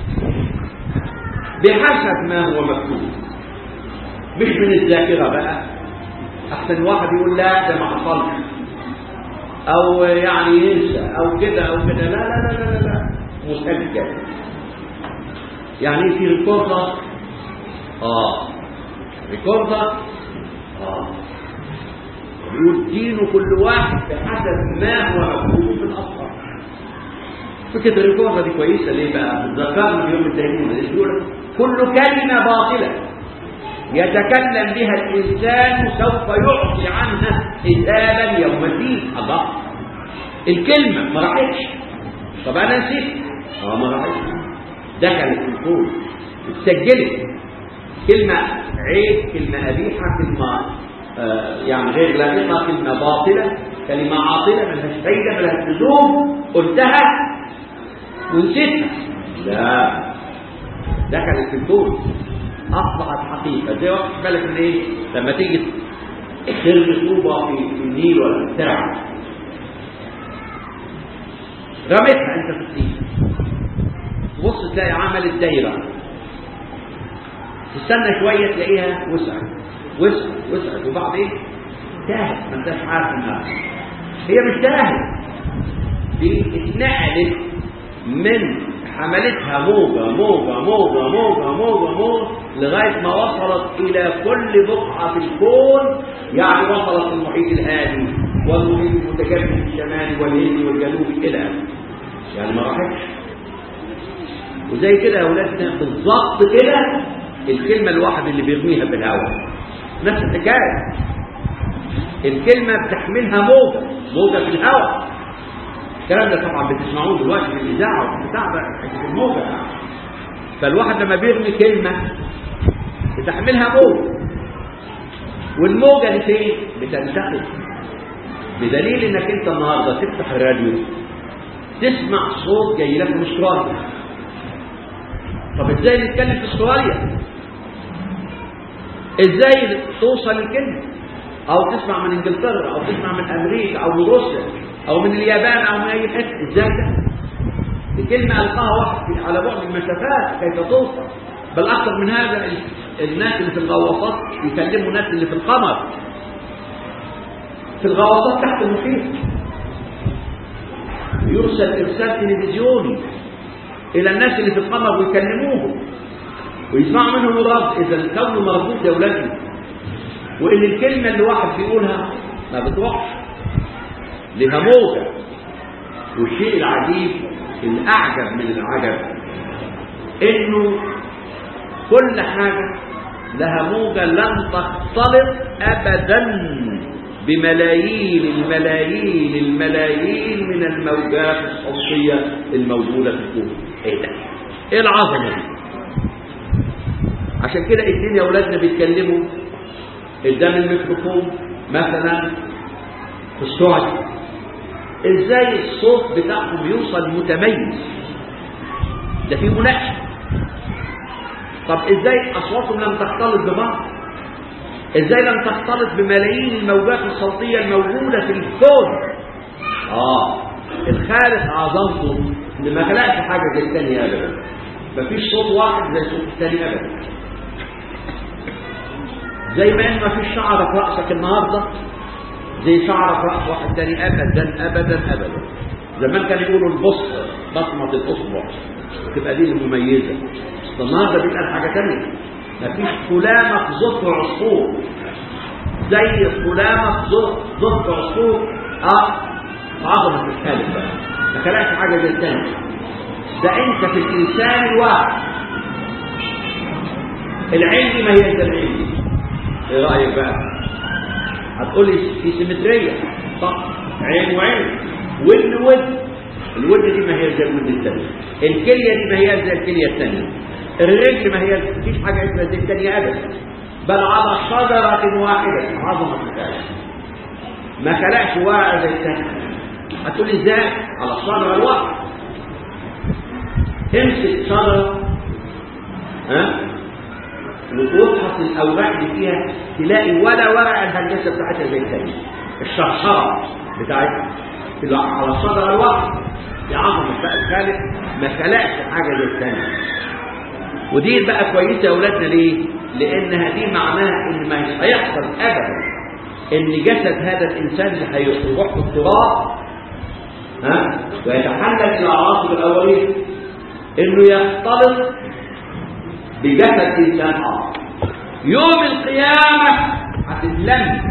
بحسب ما هو مكتوب مش من الذاكرة بقى احسن واحد يقول لا ده ما حصلش او يعني ينسى او كده او كده لا لا لا لا لا مسجل يعني في ريكوردر اه ريكوردر اه يقول دين كل واحد بحسب ما هو مكتوب في الاصفار فكره الريكوردر دي كويسه ليه بقى ذكرنا في يوم الدينونه يقول كل كلمه باطله يتكلم بها الإنسان سوف يعطي عنها حسابا يوم الدين الله الكلمة ما راحتش طب أنا نسيت اه ما راحتش دخلت في الكون اتسجلت كلمة عيب كلمة قبيحة كلمة آه يعني غير لائقة كلمة باطلة كلمة عاطلة ملهاش فايدة ملهاش لزوم قلتها ونسيتها لا دخلت في الكون اصبحت حقيقه زي واخد بالك من ايه لما تيجي ترمي طوبة في في النيل ولا بتاع رميتها انت في النيل تبص تلاقي عملت دايرة تستنى شوية تلاقيها وسعت وسعت وسعت وبعدين تاهت ما انتش عارف انها هي مش تاهت دي اتنقلت من حملتها موجة موجة موجة موجة موجة موجة لغاية ما وصلت إلى كل بقعة في الكون يعني وصلت للمحيط الهادي والمحيط المتجمد الشمالي والهندي والجنوبي إلى آخره. يعني ما راحتش وزي كده يا أولادنا بالظبط كده الكلمة الواحد اللي بيرميها في الهواء نفس الحكاية الكلمة بتحملها موجة موجة في الهواء الكلام ده طبعا بتسمعوه دلوقتي في الاذاعه والبتاع ده حته الموجه فالواحد لما بيرمي كلمه بتحملها موجه والموجه دي فين؟ بتنتقل بدليل انك انت النهارده تفتح الراديو تسمع صوت جاي لك من استراليا طب ازاي نتكلم في استراليا؟ ازاي توصل الكلمه؟ او تسمع من انجلترا او تسمع من امريكا او من روسيا او من اليابان او من اي حته ازاي ده الكلمه القاها واحد على بعد المسافات كيف توصل بل اكثر من هذا الناس اللي في الغواصات يكلموا الناس اللي في القمر في الغواصات تحت المحيط يرسل ارسال تلفزيوني الى الناس اللي في القمر ويكلموهم ويسمعوا منهم الرد اذا الكون مربوط يا اولادنا وان الكلمه اللي واحد بيقولها ما بتروحش لها موجة والشيء العجيب الأعجب من العجب إنه كل حاجة لها موجة لن تختلط أبدا بملايين الملايين الملايين من الموجات الصوتية الموجودة في الكون إيه ده؟ إيه العظمة دي؟ عشان كده اتنين يا أولادنا بيتكلموا قدام الميكروفون مثلا في السعودية ازاي الصوت بتاعهم يوصل متميز ده في مناقشه طب ازاي اصواتهم لم تختلط ببعض ازاي لم تختلط بملايين الموجات الصوتيه الموجوده في الكون اه الخالق عظمته ان ما خلقش حاجه زي الثانيه ابدا مفيش صوت واحد زي صوت الثاني ابدا زي ما ان مفيش شعره في راسك النهارده زي شعر في راس واحد تاني ابدا ابدا ابدا زمان كانوا يقولوا البص بصمه الاصبع تبقى دي المميزه النهارده بيتقال حاجه ثانيه مفيش فلامه في ظفر عصفور زي فلامه في ظفر عصفور اه عظمه الخالق بقى ما خلقش حاجه زي الثانيه ده انت في الانسان الواحد العين دي ما هي زي العين ايه رايك بقى هتقولي في سيمترية صح عين وعين ودن ودن الودن دي ما هي زي الودن الثانية الكلية دي ما هي زي الكلية الثانية الرجل ما هي مفيش حاجة اسمها زي الثانية أبدا بل على شجرة واحدة عظمة الخالق ما خلقش ورقة زي الثانية هتقولي ازاي على الشجرة الواحدة امسك شجرة ها وتفحص الاوراق اللي فيها تلاقي ولا ورقه الهندسه بتاعتها زي الثانيه الشرشره بتاعتها تبقى على الشجره الواحده دي عظمه بقى الخالق ما خلقش حاجه زي الثانيه ودي بقى كويسه يا اولادنا ليه؟ لانها دي معناها ان ما هيحصل ابدا ان جسد هذا الانسان اللي هيروح في التراب ها ويتحلل الى العناصر الاوليه انه يختلط بجسد انسان اخر يوم القيامه هتتلم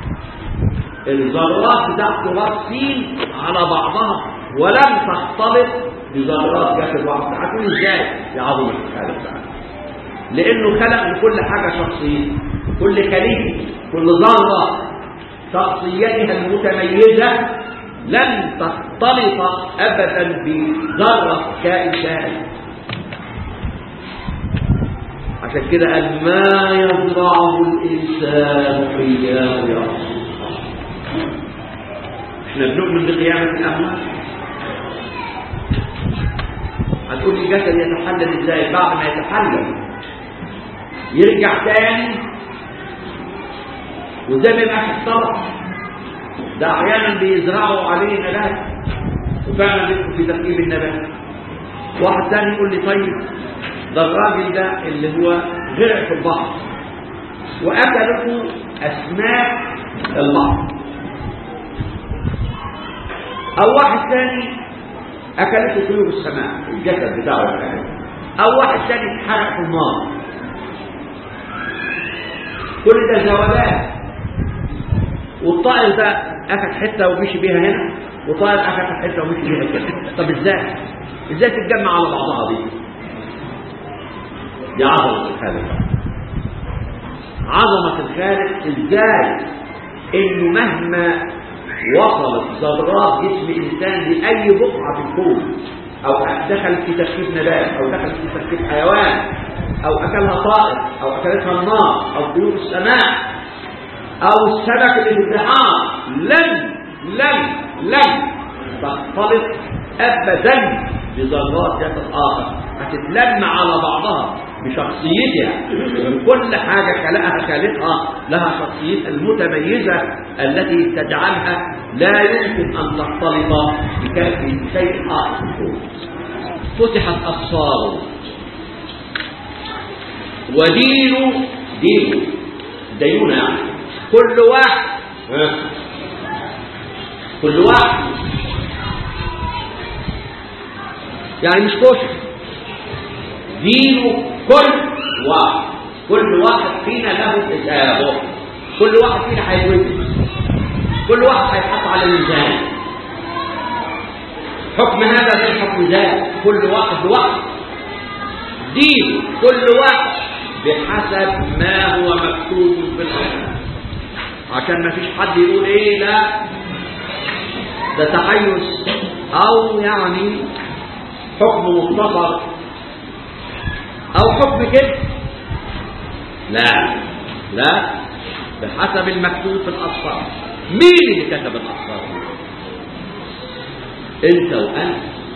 الذرات بتاعت تراب سين على بعضها ولم تختلط بذرات جسد واحد هتقول ازاي يا عظمه الخالق تعالى لانه خلق لكل حاجه شخصيه كل خليقه كل ذره شخصيتها المتميزه لن تختلط ابدا بذره كائن ثاني عشان كده قال ما يزرعه الانسان اياه يحصل احنا بنؤمن بقيامه الاموات هتقول لي جسد يتحلل ازاي بعد ما يتحلل يرجع تاني وده ما يبقاش الطبع ده احيانا بيزرعوا عليه نبات وفعلا بيدخل في تركيب النبات واحد تاني يقول لي طيب ده الراجل ده اللي هو غرق في البحر واكلته اسماك البحر او واحد ثاني اكلته طيور السماء الجسد بتاعه يعني. او واحد ثاني اتحرق في النار كل ده زوالات والطائر ده اخذ حته ومشي بيها هنا وطائر اخذ حته ومشي بيها كده طب ازاي ازاي تتجمع على بعضها دي دي عظمه الخالق عظمه الخالق ازاي انه مهما وصلت ذرات جسم انسان لاي بقعه في الكون او دخلت في تركيب نبات او دخلت في تركيب حيوان او اكلها طائر او اكلتها النار او طيور السماء او السمك اللي في البحار لن لن لن تختلط ابدا بذرات جسد اخر هتتلم على بعضها بشخصيتها كل حاجة خلقها خالقها لها شخصيتها المتميزة التي تجعلها لا يمكن أن تختلط بشيء آخر فتحت أبصاره ودين دين دينونة يعني كل واحد كل واحد يعني مش كشف دين كل واحد كل واحد فينا له حسابه كل واحد فينا هيتوزن كل واحد هيتحط على الميزان حكم هذا غير حكم ذاك كل واحد لوحده دين كل واحد بحسب ما هو مكتوب في القرآن عشان ما فيش حد يقول ايه لا ده تحيز او يعني حكم مختصر او حكم كده لا لا بحسب المكتوب في الاصفار مين اللي كتب الاصفار انت وانا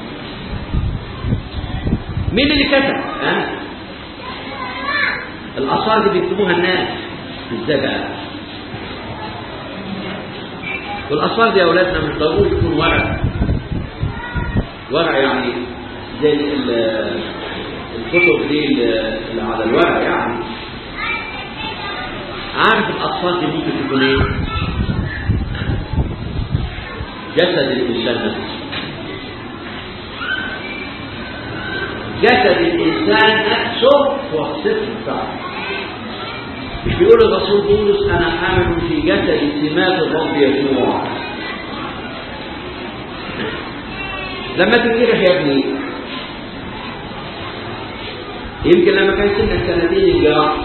مين اللي كتب انا الاصفار دي بيكتبوها الناس ازاي بقى والاصفار دي يا اولادنا مش ضروري يكون ورق ورق يعني زي الكتب دي اللي على الورق يعني عارف الاطفال دي ممكن تكون ايه جسد الانسان نفسه جسد الانسان نفسه هو الصفر بتاعه مش بيقول الرسول بولس انا حامل في جسد سمات الرب يسوع لما تنجرح يا ابني يمكن لما كان سنك سنتين الجراح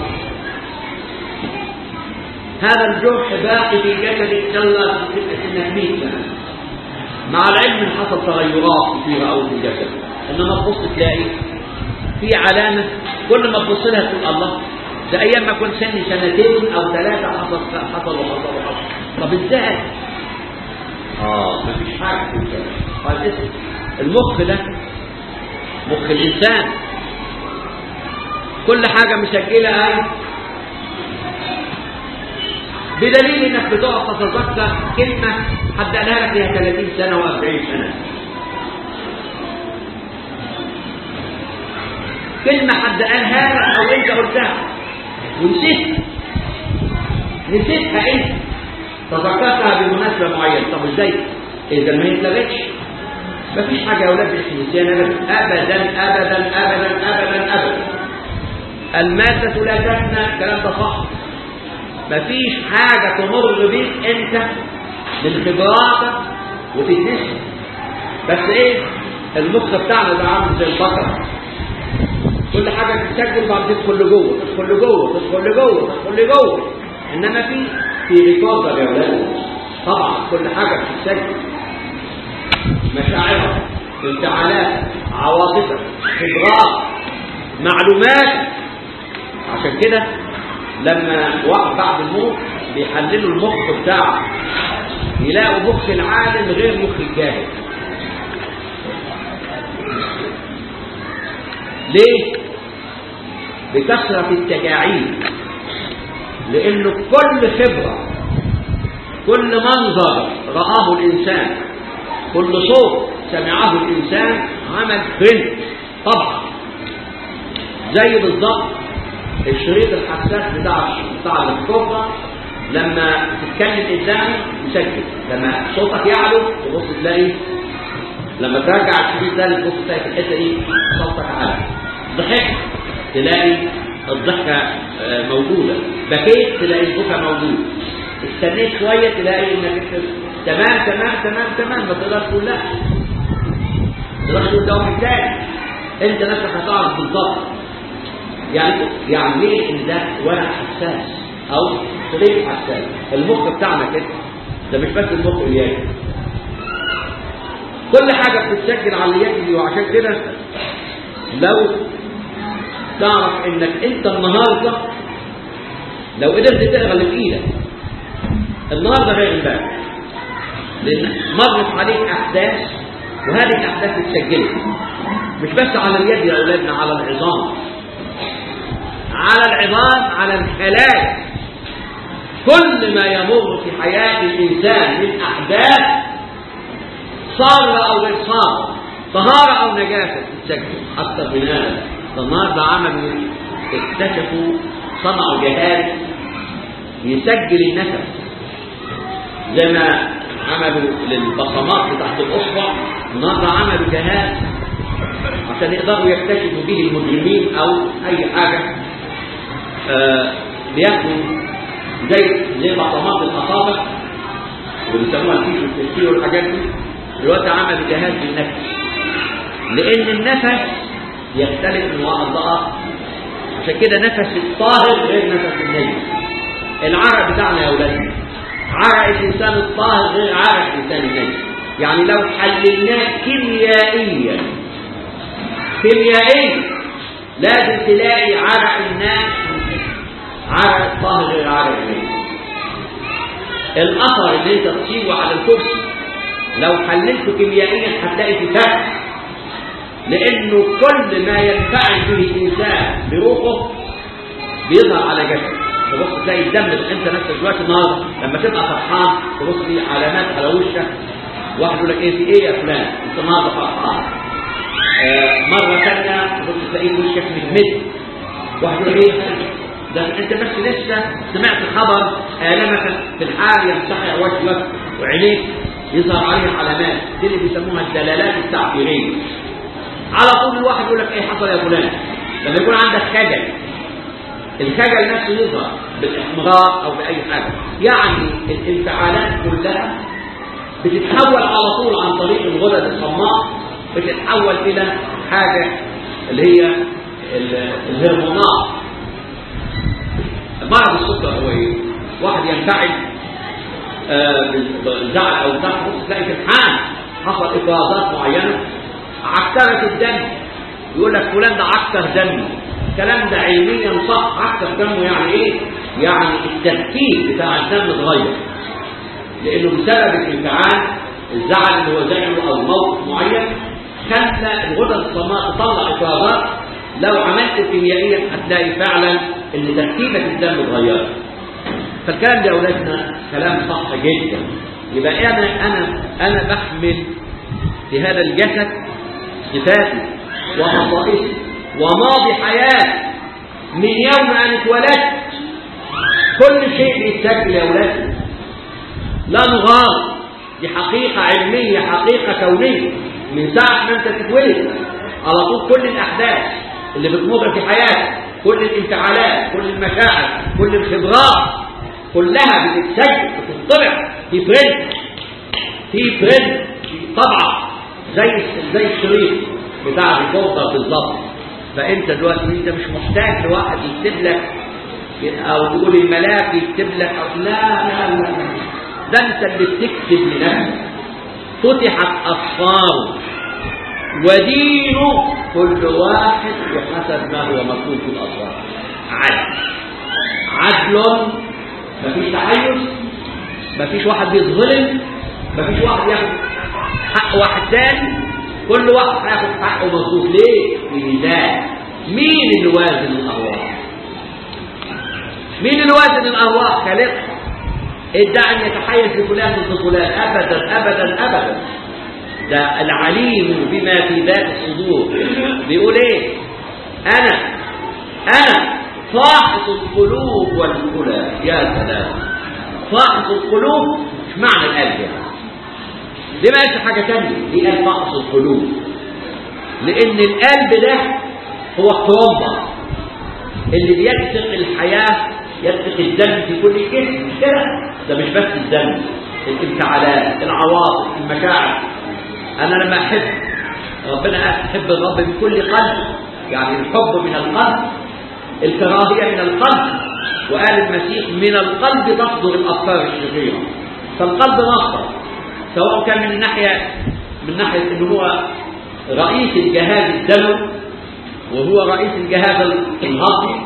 هذا الجرح باقي في جسدك جلت سنك 100 سنه مع العلم ان حصل تغيرات كثيره قوي في الجسد انما تبص تلاقي في علامه كل ما تبص لها تقول الله ده ايام ما كنت سني سنتين او ثلاثه حصل حصل وحصل وحصل طب ازاي؟ اه مفيش حاجه في الجسد قال اسم المخ ده مخ الانسان كل حاجة مسجلة اهي بدليل انك بتقعد تتذكر كلمة حد قالها لك ليها 30 سنة و40 سنة كلمة حد قالها لك او انت قلتها ونسيت نسيتها انت تذكرتها بمناسبة معينة طب ازاي؟ اذا ما يتلغتش مفيش حاجة يا اولاد اسم نسيان ابدا ابدا ابدا ابدا ابدا المادة لا تفنى الكلام ده صح مفيش حاجة تمر بيك انت من خبراتك وتتنسي بس ايه المخ بتاعنا ده عامل زي البقرة كل حاجة تتسجل بعد تدخل لجوه تدخل لجوه تدخل لجوه تدخل لجوه انما في في ريكوردر يا ولاد طبعا كل حاجة بتتسجل مشاعرك انفعالاتك عواطفك خبرات معلومات عشان كده لما واحد بعد الموت بيحللوا المخ بتاعه يلاقوا مخ العالم غير مخ الجاهل ليه بكثرة التجاعيد لانه كل خبرة كل منظر رآه الإنسان كل صوت سمعه الإنسان عمل برنت طبعا زي بالظبط الشريط الحساس بتاع بتاع الكفرة لما تتكلم قدامي يسجل لما صوتك يعلو تبص تلاقي لما ترجع الشريط ده تبص تلاقي في الحته دي صوتك عالي ضحكت تلاقي الضحكه موجوده بكيت تلاقي البكا موجود استنيت شويه تلاقي انك تمام تمام تمام تمام ما تقدرش تقول لا تقدرش تقول ده واحد تاني انت نفسك هتعرف بالظبط يعني يعني ليه ان ده ورق حساس او شريط حساس المخ بتاعنا كده ده مش بس المخ اليدي كل حاجة بتتسجل على اليد دي وعشان كده لو تعرف انك انت النهاردة لو قدرت تقرا اللي في ايدك النهارده غير امبارح لان مرت عليك احداث وهذه الاحداث اتسجلت مش بس على اليد يا اولادنا على العظام على العظام على الخلايا كل ما يمر في حياة الإنسان من أحداث صار أو غير صار طهارة أو نجاسة تتسجل أكثر من هذا النهارده عملوا اكتشفوا صنعوا جهاز يسجل النفس زي ما عملوا للبصمات بتاعت الأصبع النهارده عملوا جهاز عشان يقدروا يكتشفوا به المجرمين أو أي حاجة آه بياخدوا زي زي بصمات الأصابع وبيسموها الفيش والتسكير والحاجات دي دلوقتي عملوا جهاز للنفس لأن النفس يختلف من واحد لآخر عشان كده نفس الطاهر غير نفس النجس العرق بتاعنا يا أولادنا عرق الإنسان الطاهر غير عرق الإنسان النجس يعني لو حللناه كيميائيا كيميائيا لازم تلاقي عرق الناس عرق الطاهر غير عرق النجس الأثر اللي انت تصيبه على الكرسي لو حللته كيميائيا هتلاقي في فرق لانه كل ما ينفعل به الانسان بروحه بيظهر على جسده تبص تلاقي الدم انت نفسك دلوقتي النهارده لما تبقى فرحان تبص في علامات على وشك واحد يقول لك ايه في ايه يا فلان انت النهارده فرحان آه مره ثانيه تبص تلاقي وشك متمد واحد يقول لك ايه ده انت بس لسه سمعت خبر آلمك في الحال يمسح وجهك وعينيك يظهر عليه علامات دي اللي بيسموها الدلالات التعبيريه على طول الواحد يقول لك ايه حصل يا فلان لما يكون عندك خجل الخجل نفسه يظهر بالاحمرار او باي حاجه يعني الانفعالات كلها بتتحول على طول عن طريق الغدد الصماء بتتحول الى حاجه اللي هي الهرمونات مرض السكر هو ايه واحد ينفعل آه بالزعل او بتاع تلاقي في الحال حصل افرازات معينه عكرت الدم يقول لك فلان ده عكر دمه الكلام ده علميا صح عكر دمه يعني ايه يعني التركيب بتاع الدم اتغير لانه بسبب الانفعال الزعل اللي هو زعله او موقف معين خلى الغدد الصماء تطلع افرازات لو عملت كيميائيا هتلاقي فعلا ان تركيبه الدم اتغيرت فالكلام ده يا اولادنا كلام صح جدا يبقى انا انا انا بحمل في هذا الجسد صفاتي وخصائصي وماضي حياتي من يوم ان اتولدت كل شيء بيتسجل يا اولادي لا نغار دي حقيقة علمية حقيقة كونية من ساعة ما انت تتولد على طول كل الاحداث اللي بتمر في حياتك كل الانفعالات كل المشاعر كل الخبرات كلها بتتسجل بتطبع في برنت في برنت طبعا زي زي الشريط بتاع الكمبيوتر بالظبط فانت دلوقتي انت مش محتاج لواحد يكتب لك او تقول الملاك يكتب لك او لا لا لا ده انت اللي بتكتب لنفسك فتحت اسفاره ودينه كل واحد بحسب ما هو مكتوب في الاسفار عدل عدل مفيش تحيز مفيش واحد بيتظلم مفيش واحد ياخد حق واحد تاني كل واحد هياخد حقه مظبوط ليه؟ بميزان مين اللي وازن الارواح؟ مين اللي وازن الارواح؟ خالقها ادعى ان يتحيز لفلان ضد فلان ابدا ابدا ابدا ده العليم بما في ذات الصدور بيقول ايه انا انا فاحص القلوب والكلى يا سلام فاحص القلوب مش معنى القلب يعني دي ما قالش حاجه ثانيه دي قال فاحص القلوب لان القلب ده هو الترمبه اللي بيسق الحياه يسق الدم في كل الجسم مش كده ده مش بس الدم الانفعالات العواطف المشاعر انا لما احب ربنا قال تحب الرب من كل قلب يعني الحب من القلب الكراهيه من القلب وقال المسيح من القلب تصدر الافكار الشريره فالقلب مصدر سواء كان من ناحيه من ناحيه ان هو رئيس الجهاز الدموي وهو رئيس الجهاز الهضمي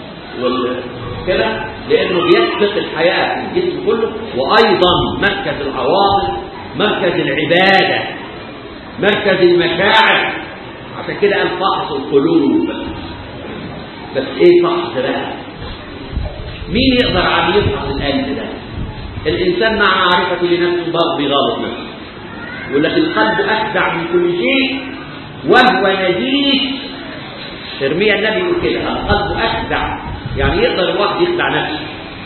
كده لانه بيسبق الحياه في الجسم كله وايضا مركز العواطف مركز العباده مركز المشاعر عشان كده قال فحص القلوب بس ايه فحص بقى مين يقدر عم يفحص القلب ده الانسان مع معرفته لنفسه برضه بيغلط نفسه يقول لك القلب اخدع من كل شيء وهو نجيس ترمية النبي يقول كده القلب اخدع يعني يقدر الواحد يخدع نفسه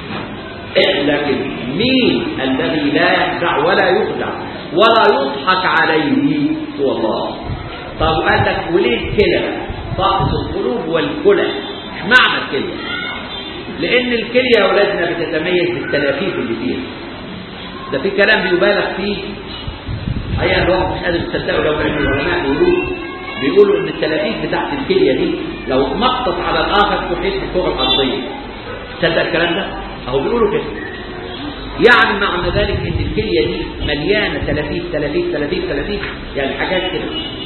لكن مين الذي لا يخدع ولا يخدع ولا يضحك عليه هو الله طب قال لك وليه الكلى فاحص القلوب والكلى مش معنى الكلى لان الكليه يا اولادنا بتتميز بالتلافيف اللي فيها ده في كلام بيبالغ فيه اي الواحد مش قادر تصدقه لو كان العلماء بيقولوا بيقولوا ان التلافيف بتاعت الكليه دي لو اتمطت على الاخر تحيط بالكره الارضيه تصدق الكلام ده اهو بيقولوا كده يعني معنى ذلك ان الكليه دي مليانه تلافيف تلافيف تلافيف تلافيف يعني حاجات كده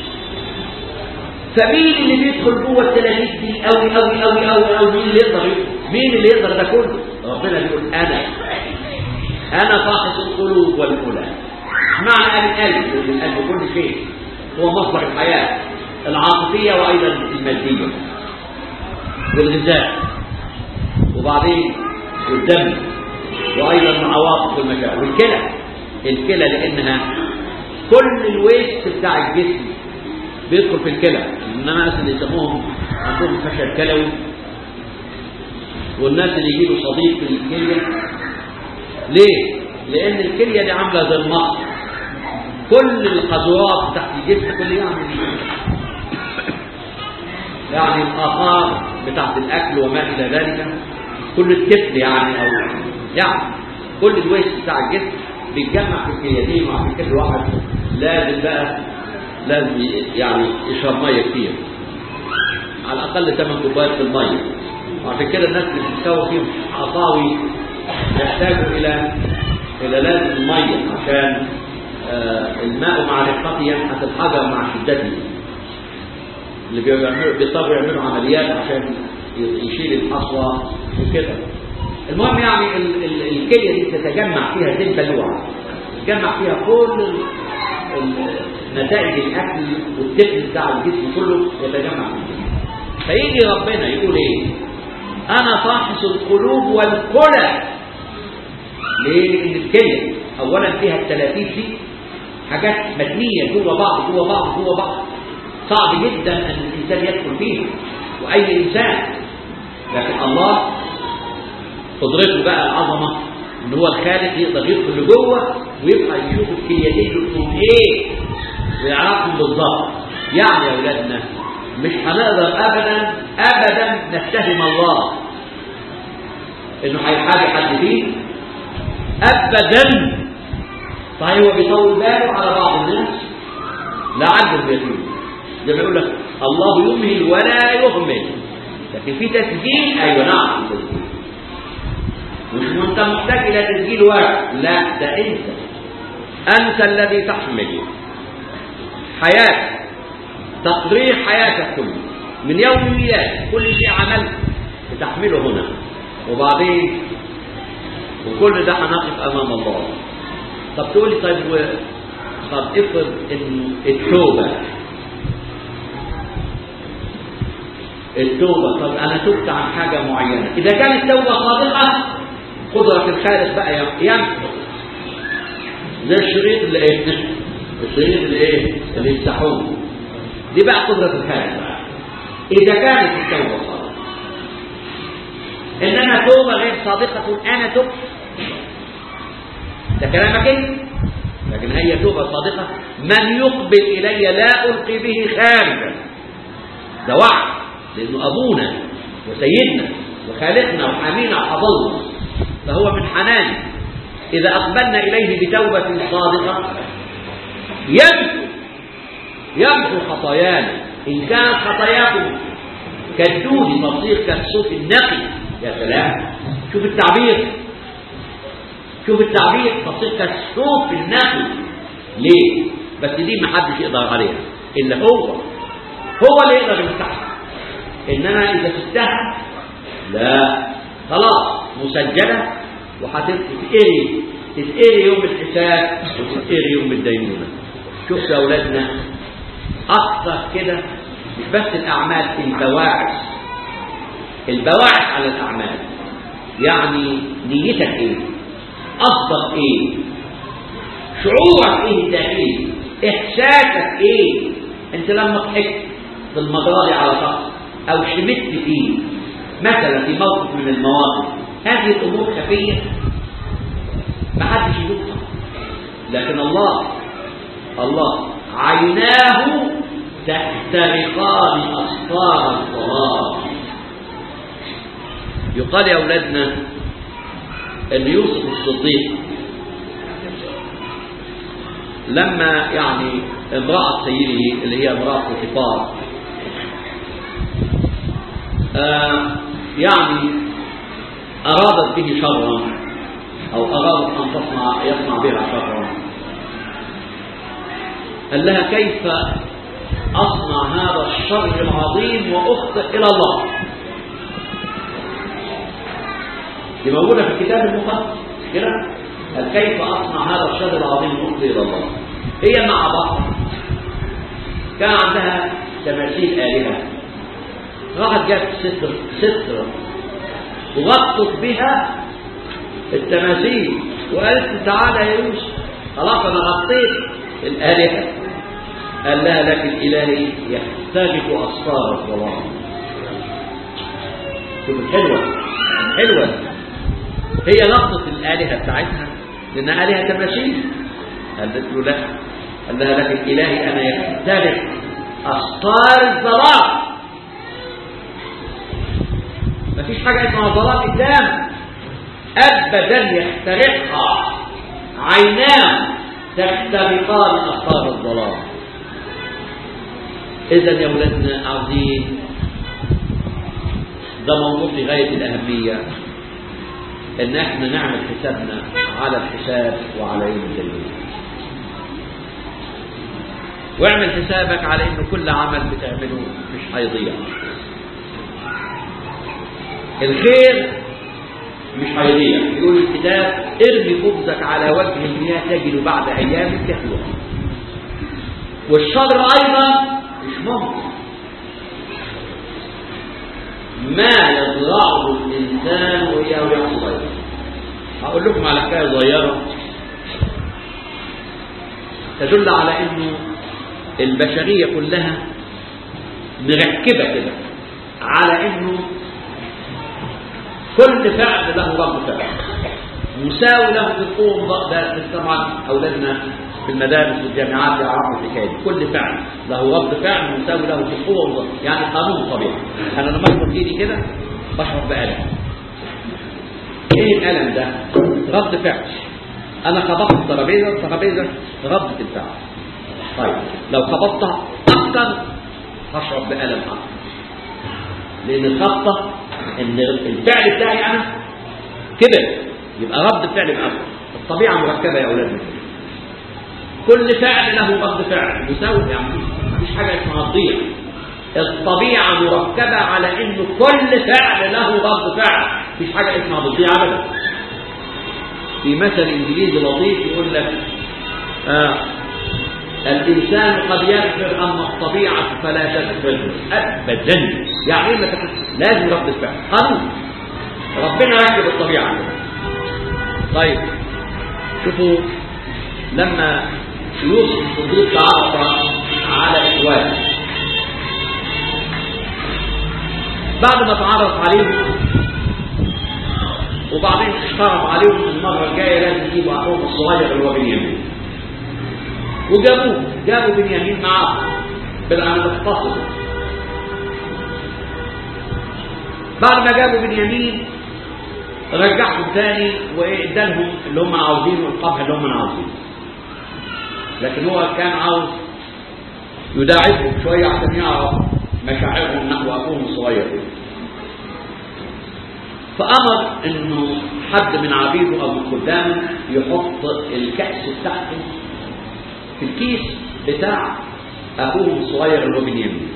فمين اللي بيدخل جوه التلاميذ دي قوي قوي قوي قوي قوي مين اللي يقدر يدخل؟ مين اللي يقدر ده كله ربنا بيقول انا انا فاحص القلوب والكلى معنى قال القلب القلب كل شيء هو مصدر الحياه العاطفيه وايضا الماديه والغذاء وبعدين والدم وايضا العواطف والمشاعر والكلى الكلى لانها كل الويست بتاع الجسم بيدخل في الكلى انما الناس اللي يسموهم عندهم فشل كلوي والناس اللي يجيبوا صديق في الكليه ليه؟ لان الكليه دي عامله زي المصر كل القذورات تحت الجسم كل يعمل يعني الاثار بتاعت الاكل وما الى ذلك كل الكتل يعني او يعني كل الويست بتاع الجسم بيتجمع في الكليتين وعشان كده الواحد لازم بقى لازم يعني يشرب ميه كتير على الاقل 8 كوبايات الميه وعشان كده الناس اللي بتسوي فيهم عطاوي يحتاجوا الى الى لازم الميه عشان آه الماء مع رقته ينحت الحجر مع شدته اللي بيعملوا بيضطروا يعملوا عمليات عشان يشيل الحصوه وكده المهم يعني ال ال الكليه دي تتجمع فيها زي البلوعه تتجمع فيها كل نتائج الاكل والدفن بتاع الجسم كله يتجمع في الجسم فيجي ربنا يقول ايه انا فاحص القلوب والكلى ليه لان الكلى اولا فيها التلافيف دي حاجات مبنيه جوه بعض جوه بعض جوه بعض صعب جدا ان الانسان يدخل فيها واي انسان لكن الله قدرته بقى العظمه ان هو الخالق يقدر يدخل لجوه ويبقى يشوف الكليتين يقولوا ايه ويعرفهم بالظبط يعني يا اولادنا مش هنقدر ابدا ابدا نتهم الله انه هيحاجي حد فيه ابدا صحيح هو بيطول باله على بعض الناس لعلهم يتوبوا زي ما يقول لك الله يمهل ولا يهمل لكن في تسجيل ايوه نعم في تسجيل مش انت محتاج الى تسجيل واحد لا ده انت انت الذي تحمل حياتك تقرير حياتك كله من يوم الميلاد كل شيء عملت بتحمله هنا وبعدين وكل ده هنقف امام الله طب تقول لي طيب و... طب افرض ان التوبه التوبه طب انا تبت عن حاجه معينه اذا كانت التوبه صادقه قدرة الخالق بقى يمحو زي الشريط اللي ايه الشريط اللي ايه اللي يفتحوه دي بقى قدرة الخالق بقى إذا كانت التوبة صادقة إنما توبة غير صادقة أنا تبت ده كلامك انت لكن هي توبة صادقة من يقبل إلي لا ألقي به خارجا ده وعد لأنه أبونا وسيدنا وخالقنا وحامينا وحفظنا فهو من حنانه إذا أقبلنا إليه بتوبة صادقة يمحو يمحو خطايانا إن كانت خطاياكم كالدود تصير كالصوف النقي يا سلام شوف التعبير شوف التعبير تصير كالصوف النقي ليه بس دي ما حدش يقدر عليها إلا هو هو اللي يقدر يفتحها إنما إذا فتحها لا خلاص مسجلة وهتتقري تتقري يوم الحساب وتتقري يوم الدينونة شوف يا أولادنا أكثر كده مش بس الأعمال البواعث البواعث على الأعمال يعني نيتك إيه قصدك إيه شعورك إيه الداخلي إحساسك إيه أنت لما ضحكت في المضارع على شخص أو شمت فيه مثلا في موقف من المواقف هذه الأمور خفية ما حدش يشوفها لكن الله الله عيناه تحترقان أسطار الظلام يقال يا أولادنا أن يوسف الصديق لما يعني امرأة سيده اللي هي امرأة الكفار آه يعني أرادت به شرا أو أرادت أن تصنع يصنع بها شرا قال لها كيف أصنع هذا الشر العظيم وأخطئ إلى الله دي موجودة في الكتاب المقدس كده قال كيف أصنع هذا الشر العظيم وأخطئ إلى الله هي مع بعض كان عندها تماثيل آلهة راحت جابت ستر ستر وغطت بها التماثيل وقالت تعالى يا يوسف خلاص انا غطيت الالهه قال لها لكن الهي يختلف اسرار الظلام شوف الحلوه حلوه هي لقطه الالهه بتاعتها لانها الهه تماثيل قالت له لا قال لها لكن الهي انا يختلف اسرار الظلام مفيش حاجة اسمها ظلام قدام أبدا يخترقها عيناه تخترقان أثار الظلام إذا يا ولادنا عاوزين ده موضوع في غاية الأهمية إن إحنا نعمل حسابنا على الحساب وعلى يوم الدين واعمل حسابك على إنه كل عمل بتعمله مش هيضيع الخير مش هيضيع يقول الكتاب ارمي خبزك على وجه المياه تجد بعد ايام كثيره والشر ايضا مش ممكن ما يزرعه الانسان وهي صغير هقول لكم على حكايه صغيره تدل على انه البشريه كلها مركبه كده على انه كل فعل له رد فعل مساوي له في القوة ده طبعا أولادنا في المدارس والجامعات يعرفوا الحكاية دي كل فعل له رد فعل مساوي له في القوة يعني قانون الطبيعة أنا لما أشرب إيدي كده بشعر بألم إيه الألم ده؟ رد فعل أنا خبطت الترابيزة الترابيزة ردت الفعل طيب لو خبطتها أكثر هشعر بألم أكثر لأن الخبطة ان الفعل بتاعي انا كبر يبقى رد الفعل الاول الطبيعه مركبه يا اولاد كل فعل له رد فعل يساوي يعني مفيش حاجه اسمها تضيع الطبيعه مركبه على انه كل فعل له رد فعل مفيش حاجه اسمها تضيع ابدا في مثل انجليزي لطيف يقول لك آه الإنسان قد يغفر أما الطبيعة فلا تغفر أبدا يعني إيه لازم رد الفعل قانون ربنا يكتب الطبيعة طيب شوفوا لما يوسف الصديق تعرف على اخواته بعد ما تعرف عليهم وبعدين اشترط عليهم المرة الجاية لازم يجيبوا أخوهم الصغير اللي هو بنيامين وجابوه جابوا بنيامين معاهم بالعمل اختصروا بعد ما جابوا بنيامين رجعهم تاني وادالهم اللي هم عاوزينه القمح اللي هم عاوزينه لكن هو كان عاوز يداعبهم شوية عشان يعرف مشاعرهم نحو أخوهم الصغير فأمر إنه حد من عبيده أو من خدامه يحط الكأس بتاعته في الكيس بتاع أخوهم الصغير اللي هو بنيامين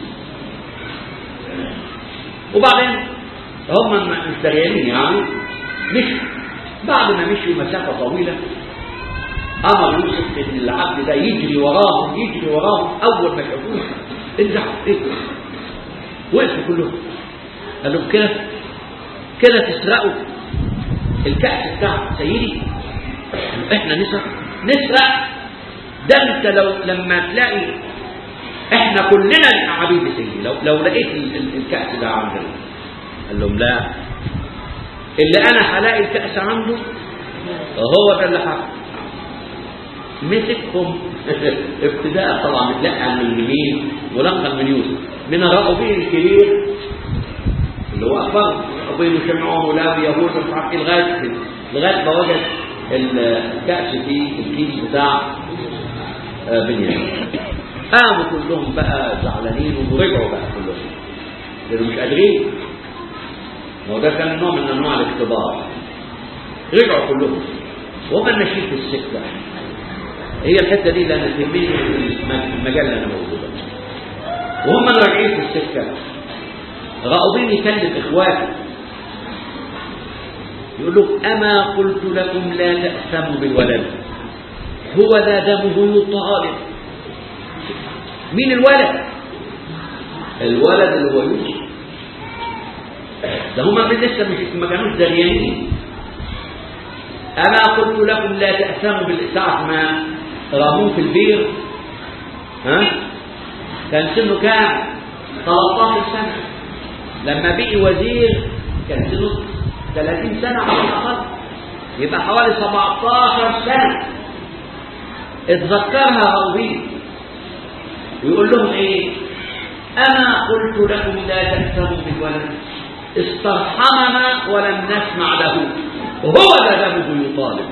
وبعدين هم مش دريانين يعني مشوا بعد ما مشوا مسافة طويلة أمر يوسف إن العبد ده يجري وراهم يجري وراهم أول ما شافوه انزعوا إيه وقفوا كلهم قال لهم كده كده تسرقوا الكأس بتاع سيدي احنا نسرق نسرق ده انت لو لما تلاقي احنا كلنا عبيد سيدي لو لو لقيت ال- ال- الكأس ده عندنا قال لهم لا اللي انا هلاقي الكأس عنده هو ده اللي حق مسكهم ابتداء طبعا متلقى من اليمين ولقى من يوسف من الرأوبين الكبير اللي هو أكبر رأوبين وشمعون ولاوي يهود ومش عارف ايه لغاية لغاية ما وجد الكأس في الكيس بتاع آه، بنيامين قاموا كلهم بقى زعلانين ورجعوا بقى كلهم لأنه مش قادرين هو ده كان نوع من أنواع الاختبار رجعوا كلهم وهم ماشيين في السكة هي الحتة دي لأن تهمني في المجال اللي أنا موجودة وهم راجعين في السكة غاضبين يكلم إخواته يقول لهم أما قلت لكم لا تأثموا بالولد هو ذا دمه يطالب مين الولد الولد اللي هو يوسف ده هم من لسه مش ما كانوش دريانين أما قلت لكم لا تأثموا بالساعة ما رموه في البير ها كان سنه كام 13 سنة لما بقي وزير كان سنه 30 سنة على الأقل يبقى حوالي 17 سنة اتذكرها غوين ويقول لهم ايه أنا قلت لكم لا تأثموا بالولد استرحمنا ولم نسمع له وهو ذا دمه يطالب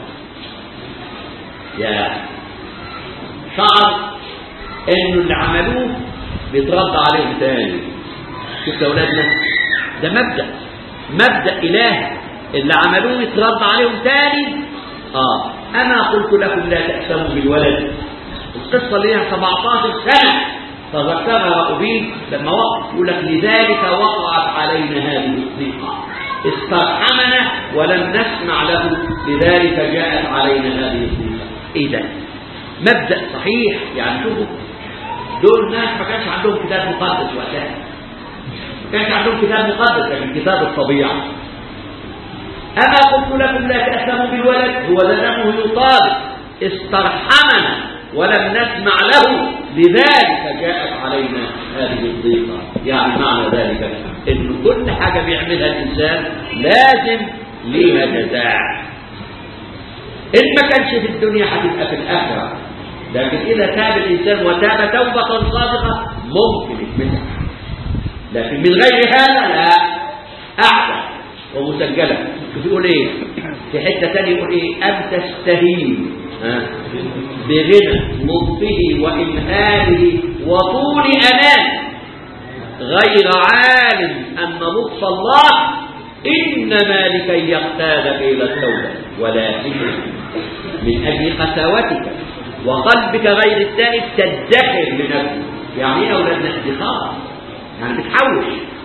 يا شعر انه اللي عملوه بيترد عليهم تاني شفت يا اولادنا ده مبدا مبدا الهي اللي عملوه يترد عليهم تاني اه انا قلت لكم لا تأسموا بالولد القصه اللي هي 17 سنه تذكرها رأوبين لما وقف يقول لك لذلك وقعت علينا هذه الضيقه استرحمنا ولم نسمع له لذلك جاءت علينا هذه الضيقه ايه ده مبدا صحيح يعني شوفوا دول ناس ما كانش عندهم كتاب مقدس وقتها ما كانش عندهم كتاب مقدس لكن كتاب الطبيعه اما قلت لكم لا تأثموا بالولد هو ذا دمه يطالب استرحمنا ولم نسمع له لذلك جاءت علينا هذه الضيقه يعني معنى ذلك ان كل حاجه بيعملها الانسان لازم ليها جزاء إن ما كانش في الدنيا هتبقى في الآخرة لكن إذا تاب الإنسان وتاب توبة صادقة ممكن يتمسح لكن من غير هذا لا أعلى ومسجلة شوف يقول إيه في حتة تانية يقول إيه أم تستهين ها؟ بغنى لطفه وإمهاله وطول أمان غير عالم أن لطف الله إنما لكي يقتادك إلى التوبة ولكن من أجل قساوتك وقلبك غير التائب تدخر لنفسك يعني ايه أولادنا ادخار يعني بتحوش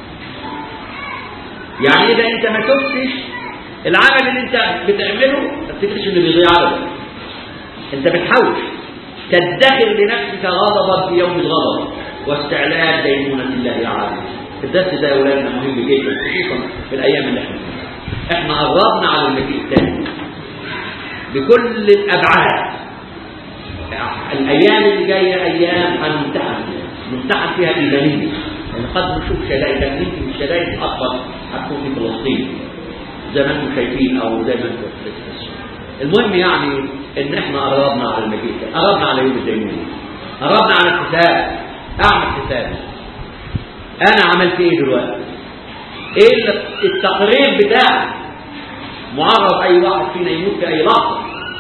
يعني إذا أنت ما تفتش العمل اللي أنت بتعمله ما تفتش إنه بيضيع أبدا أنت بتحوش تدخر لنفسك غضبا في يوم الغضب واستعلاء دينونة الله عالم الدرس ده يا أولادنا مهم جدا خصوصا في الأيام اللي احنا فيها احنا قربنا على المجيء الثاني بكل الأبعاد الأيام اللي جاية أيام هنمتحن نمتحن فيها إيمانية يعني قد نشوف شدائد لكن يمكن الشدائد الأكبر هتكون في فلسطين زي ما انتم شايفين أو زي ما انتم بتحسوا المهم يعني إن إحنا قربنا على المجيء قربنا على يوم الدينونة قربنا على الحساب أعمل حساب أنا عملت إيه دلوقتي؟ إيه التقرير بتاعي معرض أي واحد فينا يموت في أي لحظة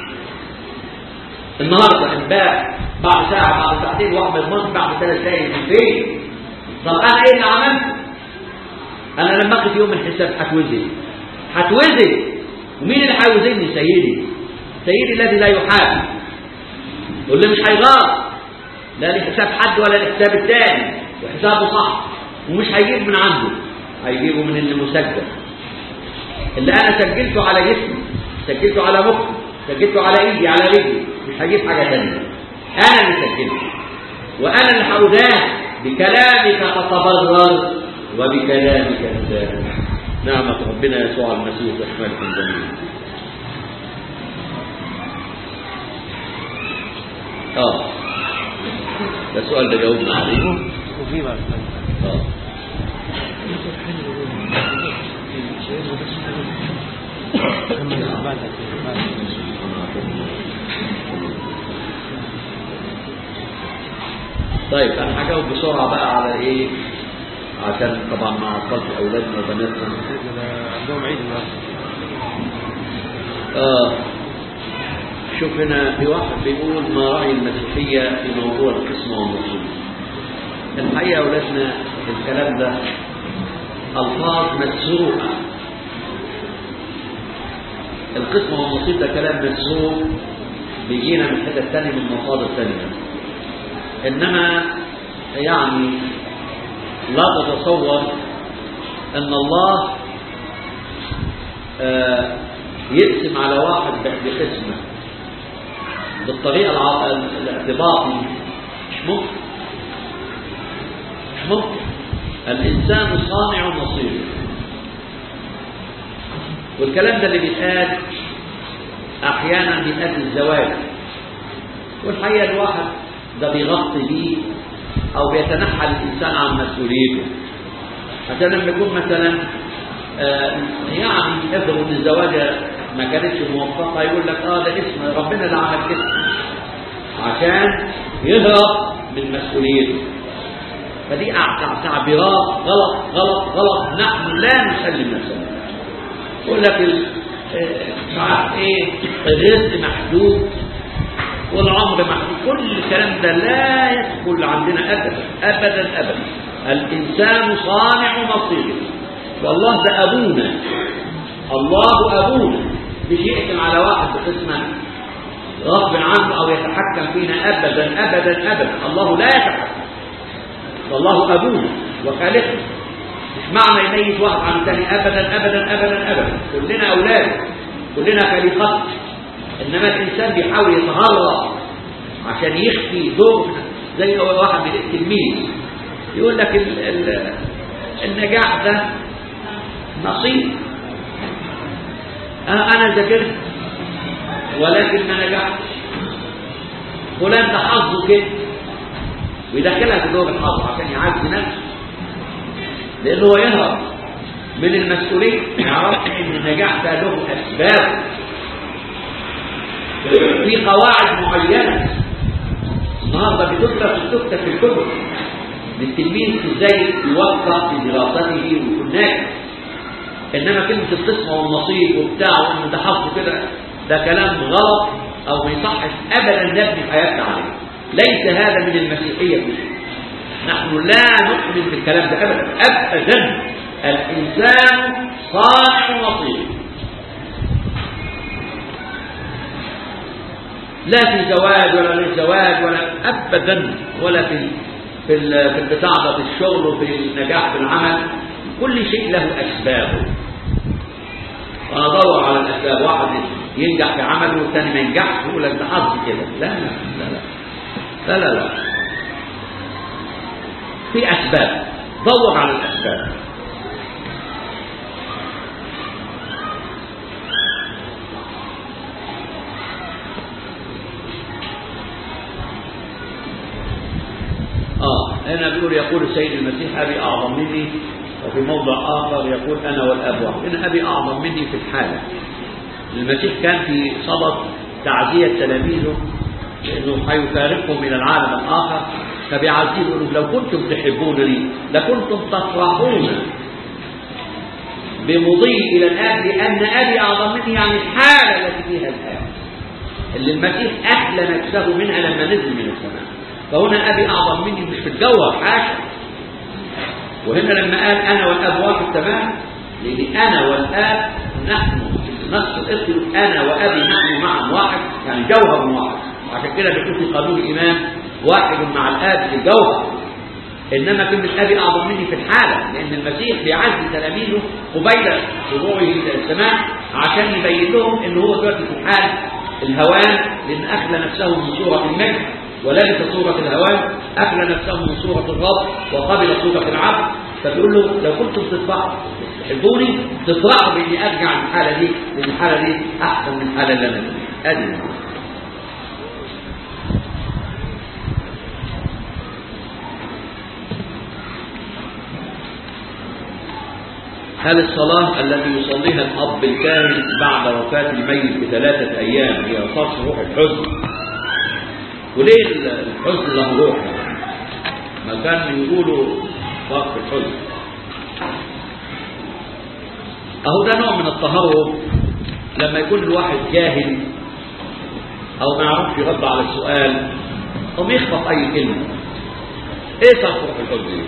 النهارده امبارح بعد ساعة بعد ساعتين واحد ما يضمنش بعد ثلاث دقايق من فين طب انا ايه اللي عملته انا لما اخد يوم الحساب هتوزن هتوزن ومين اللي هيوزني سيدي سيدي الذي لا يحاسب واللي مش هيغار لا لحساب حد ولا لحساب التاني وحسابه صح ومش هيجيب من عنده هيجيبه من اللي مسجل اللي انا سجلته على جسمي سجلته على مخي سجلته على ايدي على رجلي مش هجيب حاجه ثانيه انا اللي سجلته وانا اللي هوداه بكلامك تتبرر وبكلامك تسامح نعمة ربنا يسوع المسيح رحمة جميلة اه ده السؤال ده جاوبنا عليه اه طيب انا هجاوب بسرعه بقى على ايه عشان طبعا مع اطفال اولادنا وبناتنا عندهم عيد اه شوف هنا في واحد بيقول ما راي المسيحيه في موضوع القسمه والنصوص الحقيقه يا اولادنا الكلام ده الفاظ مسروقه القسمه والنصيب ده كلام مسروق بيجينا من حتت ثانيه من مصادر ثانيه انما يعني لا تتصور ان الله آه يقسم على واحد بقسمه بالطريقه الع- الاعتباطي مش ممكن مش ممكن الانسان صانع نصيب والكلام ده اللي بيتقال احيانا بيتقال في الزواج والحقيقه الواحد ده بيغطي بيه او بيتنحى الانسان عن مسؤوليته عشان لما يكون مثلا آه، يعني افرض ان الزواجه ما كانتش موفقه يقول لك اه ده اسم ربنا اللي عمل كده عشان يهرب من مسؤوليته فدي أع- تعبيرات غلط غلط غلط نحن لا نسلم نفسنا يقول لك ال- آه، مش عارف ايه الرزق محدود والعمر محدود كل الكلام ده لا يدخل عندنا ابدا ابدا ابدا الانسان صانع مصيره والله ده ابونا الله ابونا مش يحكم على واحد بقسمه غصب عنه او يتحكم فينا ابدا ابدا ابدا الله لا يتحكم والله ابونا وخالقنا مش معنى يميز واحد عن الثاني ابدا ابدا ابدا ابدا كلنا اولاد كلنا خليقات انما الانسان بيحاول يتهرب عشان يخفي دور زي ما واحد من التلميذ يقول لك ال ال النجاح ده نصيب آه انا ذاكرت ولكن ما نجحتش فلان ده حظه كده ويدخلها في دور الحظ عشان يعز نفسه لانه هو يهرب من المسؤوليه ما يعرفش ان النجاح ده له اسباب في قواعد معينه النهارده بتدرس وتكتب في الكتب للتلميذ ازاي يوفق في دراسته ويكون ناجح انما كلمه القسمه والنصيب وبتاع وان ده حظه كده ده كلام غلط او ما يصحش ابدا نبني حياتنا عليه ليس هذا من المسيحيه في شيء نحن لا نؤمن بالكلام ده ابدا ابدا الانسان صانع نصيب لا في زواج ولا غير زواج ولا ابدا ولا في في ال- في البتاع ده في الشغل وفي النجاح في العمل كل شيء له اسبابه وانا ادور على الاسباب واحد ينجح في عمله والثاني ما ينجحش يقول لك ده حظ كده لا لا لا لا لا لا لا في اسباب دور على الاسباب هنا بيقول يقول السيد المسيح أبي أعظم مني وفي موضع آخر يقول أنا والأب واحد هنا أبي أعظم مني في الحالة المسيح كان في صدد تعزية تلاميذه لأنه هيفارقهم إلى العالم الآخر فبيعزيه يقول لو كنتم تحبونني لكنتم تفرحون بمضي إلى الآب لأن أبي أعظم مني يعني الحالة التي فيها الآب اللي المسيح أحلى نفسه منها لما نزل من السماء فهنا أبي أعظم مني مش في الجوهر حاشا وهنا لما قال أنا والأب واحد تمام لأن أنا والآب نحن نفس الاسم أنا وأبي نحن معا واحد يعني جوهر واحد عشان كده بيكون في قانون الإيمان واحد مع الآب في الجوهر إنما كلمة أبي أعظم مني في الحالة لأن المسيح بيعزي تلاميذه قبيل طلوعه إلى السماء عشان يبين لهم إن هو دلوقتي في حال الهوان لأن أخلى نفسه من صورة المجد ولبس صورة الهوان أخلى نفسه من صورة الرب وقبل صورة العبد فبيقول له لو كنتم تفرحوا تحبوني تفرحوا بإني أرجع للحالة دي لأن الحالة دي أحسن من الحالة اللي أنا فيها أدي هل الصلاة التي يصليها الأب الكاهن بعد وفاة الميت بثلاثة أيام هي صرف روح الحزن؟ وليه الحزن له روح؟ ما كان يقولوا صرف الحزن. أهو ده نوع من التهرب لما يكون الواحد جاهل أو ما يعرفش يرد على السؤال أو يخبط أي كلمة. إيه صرف روح الحزن دي؟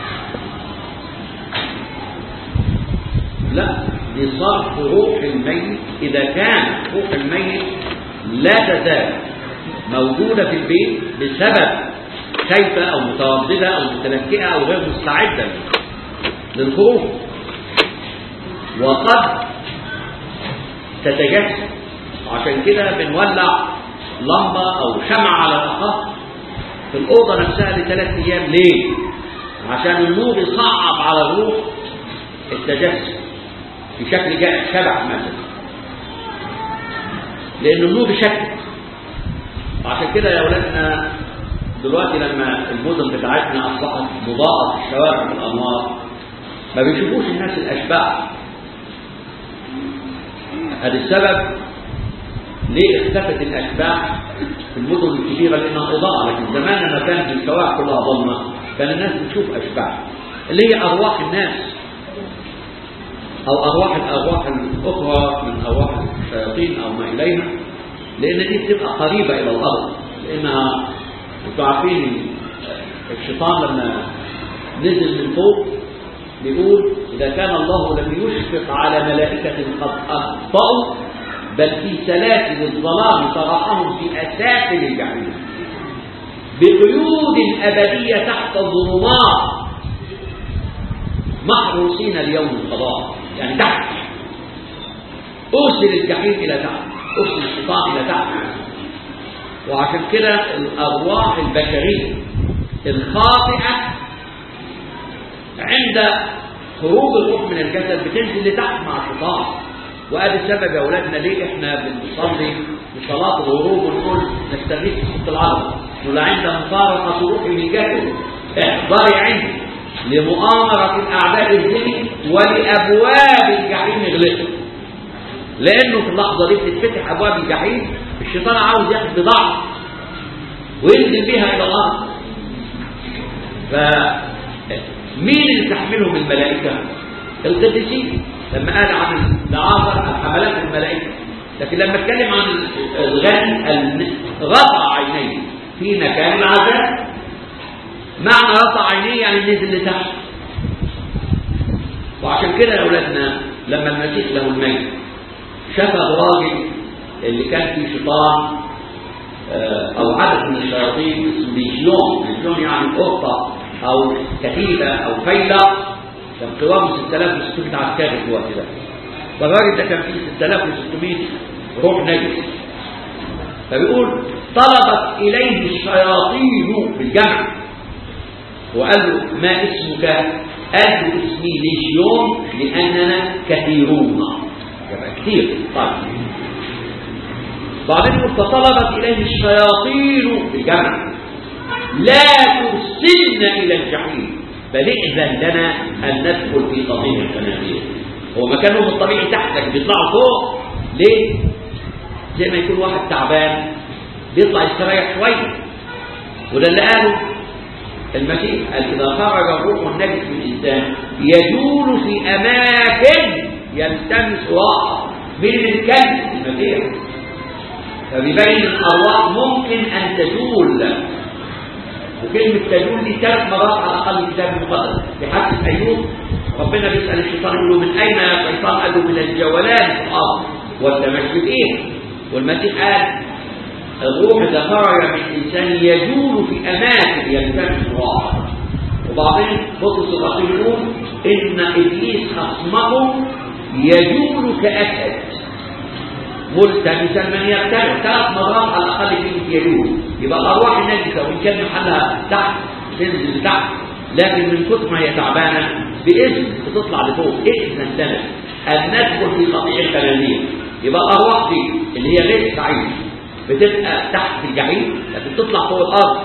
لا لصرف روح الميت إذا كان روح الميت لا تزال موجودة في البيت بسبب خايفة أو مترددة أو متلكئة أو غير مستعدة للخروج وقد تتجسد عشان كده بنولع لمبة أو شمعة على الأقل في الأوضة نفسها لثلاث أيام ليه؟ عشان النور يصعب على الروح التجسد في شكل جاء شبع مثلا لأن النور شكل عشان كده يا أولادنا دلوقتي لما المدن بتاعتنا أصبحت مضاءة في الشوارع بالأنوار ما بيشوفوش الناس الأشباح هذا السبب ليه اختفت الأشباح في المدن الكبيرة لأنها إضاءة لكن زمان لما كانت الشوارع كلها ظلمة كان الناس بتشوف أشباح اللي هي أرواح الناس أو أرواح الأرواح الأخرى من أرواح الشياطين أو ما إليها لأن دي بتبقى قريبة إلى الأرض لأنها أنتوا عارفين الشيطان لما نزل من فوق بيقول إذا كان الله لم يشفق على ملائكة قد أخطأوا بل في سلاسل الظلام طرحهم في أسافل الجحيم بقيود أبدية تحت الظلمات محروسين اليوم القضاء يعني تحت أرسل الجحيم إلى تحت أرسل الشيطان إلى تحت وعشان كده الأرواح البشرية الخاطئة عند خروج الروح من الجسد بتنزل لتحت مع الشيطان وهذا السبب يا أولادنا ليه إحنا بنصلي بصلاة الغروب ونقول نستغيث بصوت العرب نقول عند مفارقة روحي من جسد احضري عندي لمؤامرة الأعداء الدين ولأبواب الجحيم اغلقوا لأنه في اللحظة دي بتتفتح أبواب الجحيم الشيطان عاوز ياخد بضاعة وينزل بها إلى الأرض فمين اللي تحملهم الملائكة؟ القديسين لما قال عن العاصر حملته الملائكة لكن لما اتكلم عن الغني غطى عينيه في مكان العذاب معنى رفع عينيه يعني نزل لتحت وعشان كده يا اولادنا لما المسيح له الميت شاف الراجل اللي كان فيه شيطان او عدد من الشياطين اسمه ليجيون ليجيون يعني قطه او كتيبه او فيله كان قوامه 6600 عسكري في الوقت ده فالراجل ده كان فيه 6600 روح نجس فبيقول طلبت اليه الشياطين بالجمع وقال له ما اسمك قال له اسمي ليجيون لأننا كثيرون يبقى كثير طيب بعدين يقول فطلبت إليه الشياطين بالجمع لا ترسلنا إلى الجحيم بل ائذن لنا أن ندخل في قضية الخنازير هو مكانهم الطبيعي تحتك بيطلعوا فوق ليه؟ زي ما يكون واحد تعبان بيطلع يستريح شوية وده اللي قاله المسيح قال إذا خرج الروح النجس من الإنسان يجول في أماكن يلتمس راحة من الكلب المسيح فبيبين الأرواح ممكن أن تجول وكلمة تجول دي ثلاث مرات على الأقل الكتاب المقدس في حادثة أيوب ربنا بيسأل الشيطان يقول له من أين يا شيطان قال له من الجولان في الأرض والتمشي فيه والمسيح قال الروح إذا خرج من الإنسان يجول في أماكن يلتمس راحة وبعدين بطرس الرسول يقول إن إبليس خصمه يجول كأسد ملتمسا من يقتنع ثلاث مرات على الأقل كلمة يجول يبقى الأرواح النجسة وإن كان محلها تحت تنزل تحت لكن من كتر ما هي تعبانة بإذن بتطلع لفوق إذن لنا أن ندخل في قطيع الخنازير يبقى الأرواح دي اللي هي غير سعيدة بتبقى تحت في الجحيم لكن تطلع فوق الارض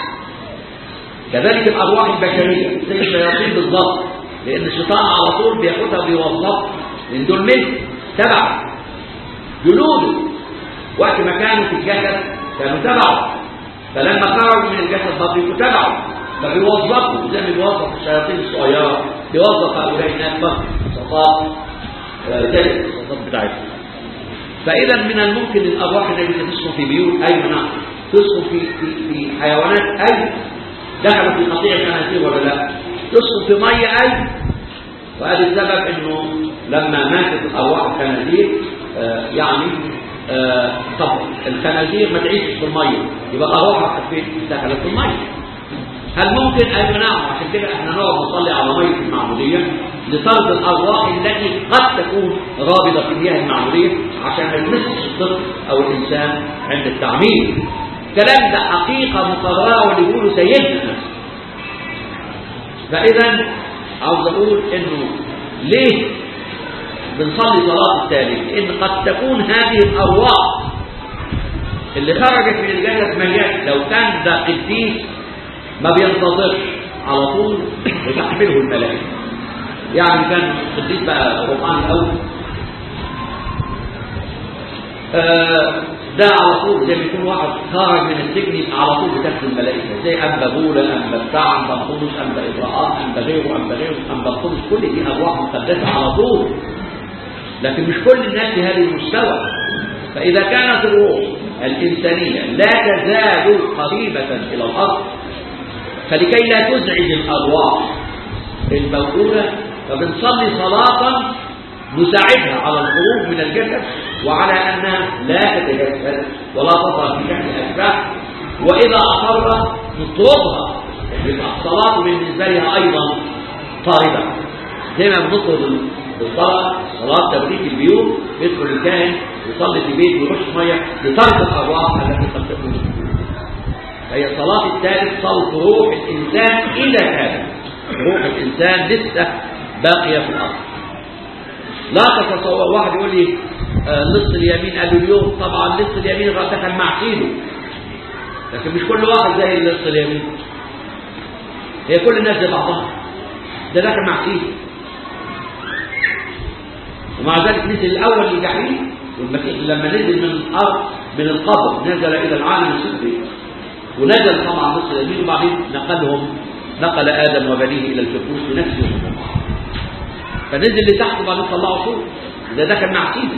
كذلك الارواح البشريه زي الشياطين بالظبط لان الشيطان على طول بياخدها وبيوظفها لان دول ملك تبعه جنوده وقت ما كانوا في الجسد كانوا تبعه فلما خرجوا من الجسد بقوا تبعه فبيوظفوا زي ما بيوظف الشياطين الصغيره بيوظف هؤلاء الناس بس صفات ذلك الصفات بتاعتهم فإذا من الممكن الأرواح التي تسكن في بيوت أي نعم تسكن في, في, في حيوانات أي دخلوا في قطيع الخنازير ولا لا تسكن في مية أي وهذا السبب أنه لما ماتت الأرواح الخنازير آه يعني آه طب الخنازير ما تعيشش في المية يبقى الأرواح دخلت في المية هل ممكن أن نعم عشان كده احنا نقعد نصلي على مية المعمودية لطرد الأرواح التي قد تكون رابطة في المياه المعمودية عشان ما يمسش الطفل أو الإنسان عند التعميم الكلام ده حقيقة مقررة واللي يقولوا سيدنا فإذا عاوز أقول إنه ليه بنصلي صلاة التالي لأن قد تكون هذه الأرواح اللي خرجت من الجسد ميت لو كان ده قديس ما بينتظرش على طول وتحمله الملائكة يعني كان القديس بقى روحاني قوي آه ده على طول زي ما يكون واحد خرج من السجن على طول بتاخد الملائكه زي انبا بولا انبا بتاع انبا قدس انبا ابراهام انبا غيره انبا غيره انبا قدس كل دي ارواح مقدسه على طول لكن مش كل الناس في هذا المستوى فاذا كانت الروح الانسانيه لا تزال قريبه الى الارض فلكي لا تزعج الارواح الموجوده فبنصلي صلاه نساعدها على الخروج من الجسد وعلى أنها لا تتجسد ولا تظهر في شكل أشباه وإذا أصرت نطردها يبقى الصلاة بالنسبة لها أيضا طاردة زي ما بنطرد الصلاة صلاة تبريك البيوت يدخل الكاهن يصلي في بيت ويخش مية لطرد الأرواح التي قد تكون هي صلاة الثالث صوت روح الإنسان إذا كان روح الإنسان لسه باقية في الأرض لا تتصور واحد يقول لي آه نص اليمين قالوا اليوم طبعا نص اليمين دخل مع سيده لكن مش كل واحد زي نص اليمين هي كل الناس زي بعضها ده دخل مع سيده ومع ذلك نزل الاول للجحيم والمسيح لما نزل من الارض من القبر نزل الى العالم السفلي ونزل طبعا نص اليمين وبعدين نقلهم نقل ادم وبنيه الى الفردوس بنفس يوم فنزل لتحت وبعدين طلعوا فوق ده ده كان مع سيدي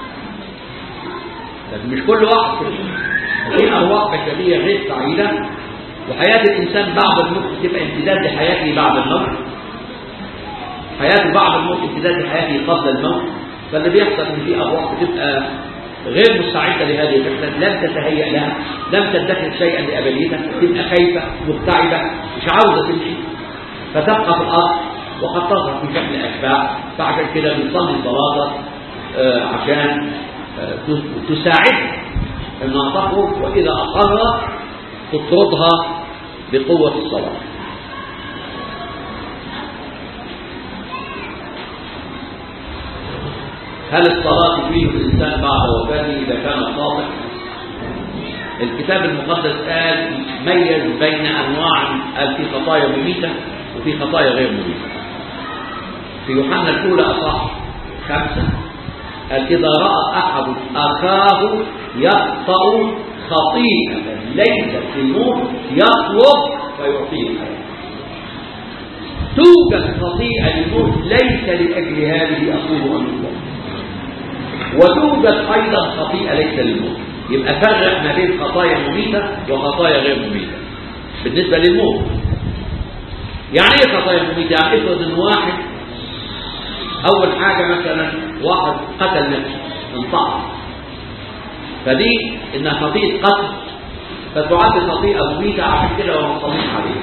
لكن مش كل واحد في ارواح بشريه غير سعيده وحياه الانسان بعد الموت تبقى امتداد لحياته بعد الموت حياته بعد الموت امتداد لحياته قبل الموت فاللي بيحصل ان في ارواح بتبقى غير مستعده لهذه الرحله لم تتهيأ لها لم تدخر شيئا لابديتها تبقى خايفه مبتعده مش عاوزه تمشي فتبقى في الارض وقد تظهر في شكل أشباح فعشان كده بنصلي صلاة آه عشان آه تساعد انها تخرج واذا اقرت تطردها بقوة الصلاة هل الصلاة تفيد الإنسان بعد وفاته إذا كان صادق؟ الكتاب المقدس قال ميز بين أنواع قال في خطايا مميتة وفي خطايا غير مميتة في يوحنا الأولى أصح خمسة قال إذا رأى أحد أخاه يخطأ خطيئة ليست في الموت يطلب فيعطيه توجد خطيئة للموت ليس لأجل هذه أقول أن الله وتوجد أيضا خطيئة ليس للموت يبقى فرق ما بين خطايا مميتة وخطايا غير مميتة بالنسبة للموت يعني ايه خطايا مميتة يعني افرض ان واحد اول حاجة مثلا واحد قتل نفسه انطعم فدي انها خطيئة قتل فتعد خطيئة مميتة عشان كده هو مصلين عليه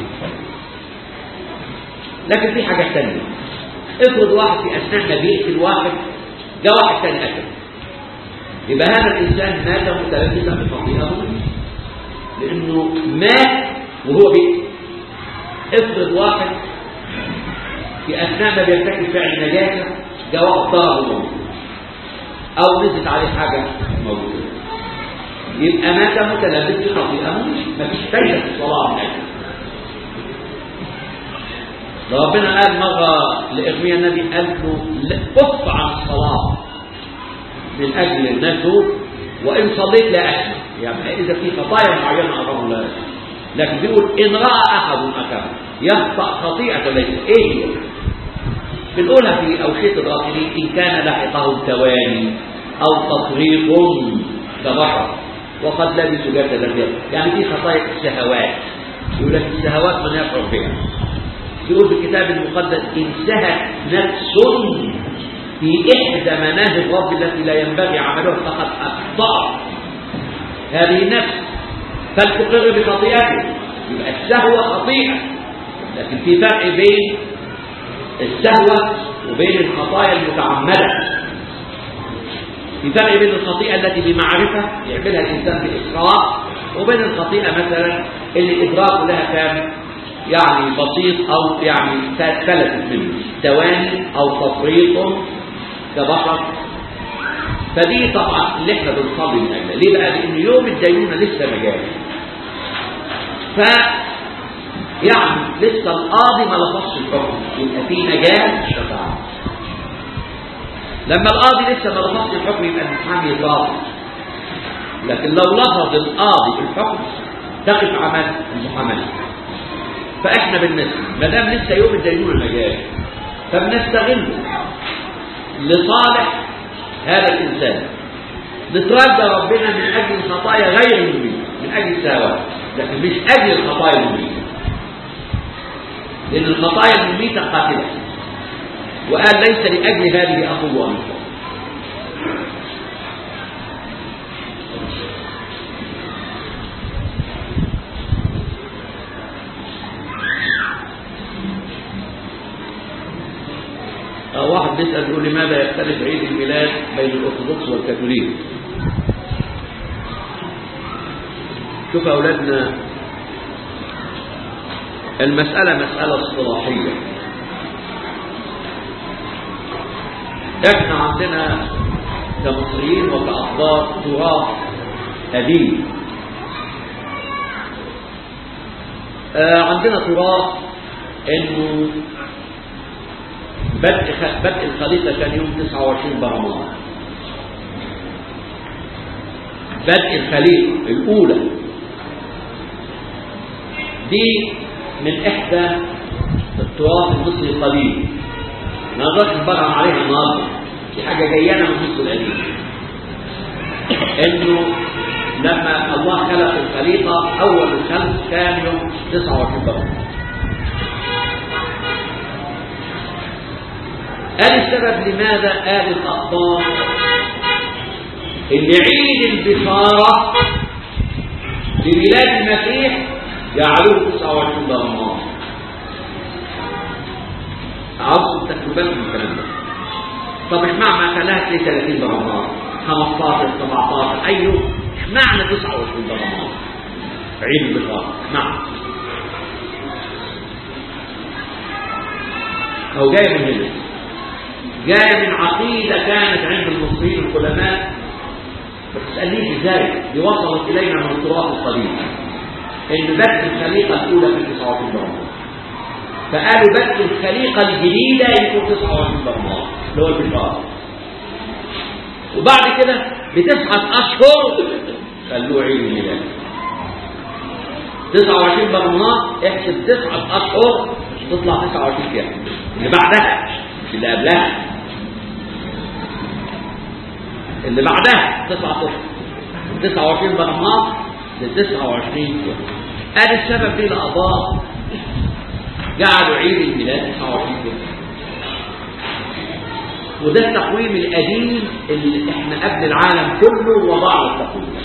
لكن في حاجة تانية افرض واحد في اثناء ما بيقتل واحد جاء واحد تاني قتل يبقى هذا الانسان مات متلبسا بخطيئة مميتة لانه مات وهو بيقتل افرض واحد في اثناء ما بيرتكب فعل نجاسه جاء واحد ضربه موت او نزلت عليه حاجه موجوده يبقى مات متلبس بخطيئه مفيش فايده في الصلاه من اجل ده ربنا قال مره لارميا النبي قال له كف عن الصلاه من اجل الناس دول وان صليت لا اسمع يعني اذا في خطايا معينه امر لا اسمع لكن بيقول ان راى احد اكم يخطا خطيئه ليس ايه هي بنقولها في اوشيه الغافلين ان كان لحقه تواني او تفريط كبشر وقد لبسوا جسدا يعني في خطايا الشهوات يقول لك الشهوات من يشعر بها يقول في الكتاب المقدس انتهت نفس في احدى مناهج الرب التي لا ينبغي عملها فقد اخطا هذه النفس فلتقر بخطيئته يبقى الشهوة خطيئة لكن في فرق بين الشهوة وبين الخطايا المتعمدة في فرق بين الخطيئة التي بمعرفة يعملها الإنسان بإسراف وبين الخطيئة مثلا اللي إدراكه لها كان يعني بسيط أو يعني فلتت منه تواني أو تفريط كبشر فدي طبعا اللي احنا بنصلي من اجلها ليه بقى لان يوم الدينونه لسه ما جاش ف يعني لسه القاضي ما لفظش الحكم يبقى في نجاه الشفاعه لما القاضي لسه ما لفظش الحكم يبقى المحامي ضابط لكن لو لفظ القاضي الحكم تقف عمل المحاماه فاحنا بالنسبه ما دام لسه يوم الدينونه ما جاش فبنستغله لصالح هذا الإنسان نترجى ربنا من أجل الخطايا غير المبينة من أجل الشهوات لكن مش أجل الخطايا المميتة لأن الخطايا المميتة قاتلة وقال ليس لأجل هذه أقوى أنفسهم واحد بيسأل يقول لماذا يختلف عيد الميلاد بين الأرثوذكس والكاثوليك شوف يا أولادنا المسألة مسألة اصطلاحية احنا عندنا كمصريين وكأخبار تراث قديم آه عندنا تراث انه بدء بدء الخليقة كان يوم 29 برمضان بدء الخليقة الأولى دي من إحدى التراث المصري القديم ما نقدرش نبرهن عليها النهارده دي حاجة جاية من مصر القديم إنه لما الله خلق الخليقة أول الخلق كان يوم 29 برمضان قال السبب لماذا قال الأخبار إن عيد البشارة لميلاد المسيح جعلوه 29 رمضان عاوز تاخدوا بالكم من الكلام ده طب اشمعنى ما خلاها ليه 30 رمضان 15 17 اي يوم اشمعنى 29 رمضان عيد البشارة اشمعنى هو جاي من هنا جاية من عقيدة كانت عند المصريين القدماء ما تسألنيش ازاي دي وصلت إلينا من التراث القديم إن بث الخليقة الأولى في 29 برمضان فقالوا بث الخليقة الجديدة يكون 29 برمضان اللي هو البشار وبعد كده بتسعة أشهر خلوه عيد الميلاد 29 برمضان احسب تسعة أشهر تطلع 29 كام اللي بعدها مش اللي قبلها اللي بعدها 9 أشهر 29 برمضان ل 29 يوم ادي السبب ليه القضاء جعلوا عيد الميلاد 29 يوم وده التقويم القديم اللي احنا قبل العالم كله وضعنا التقويم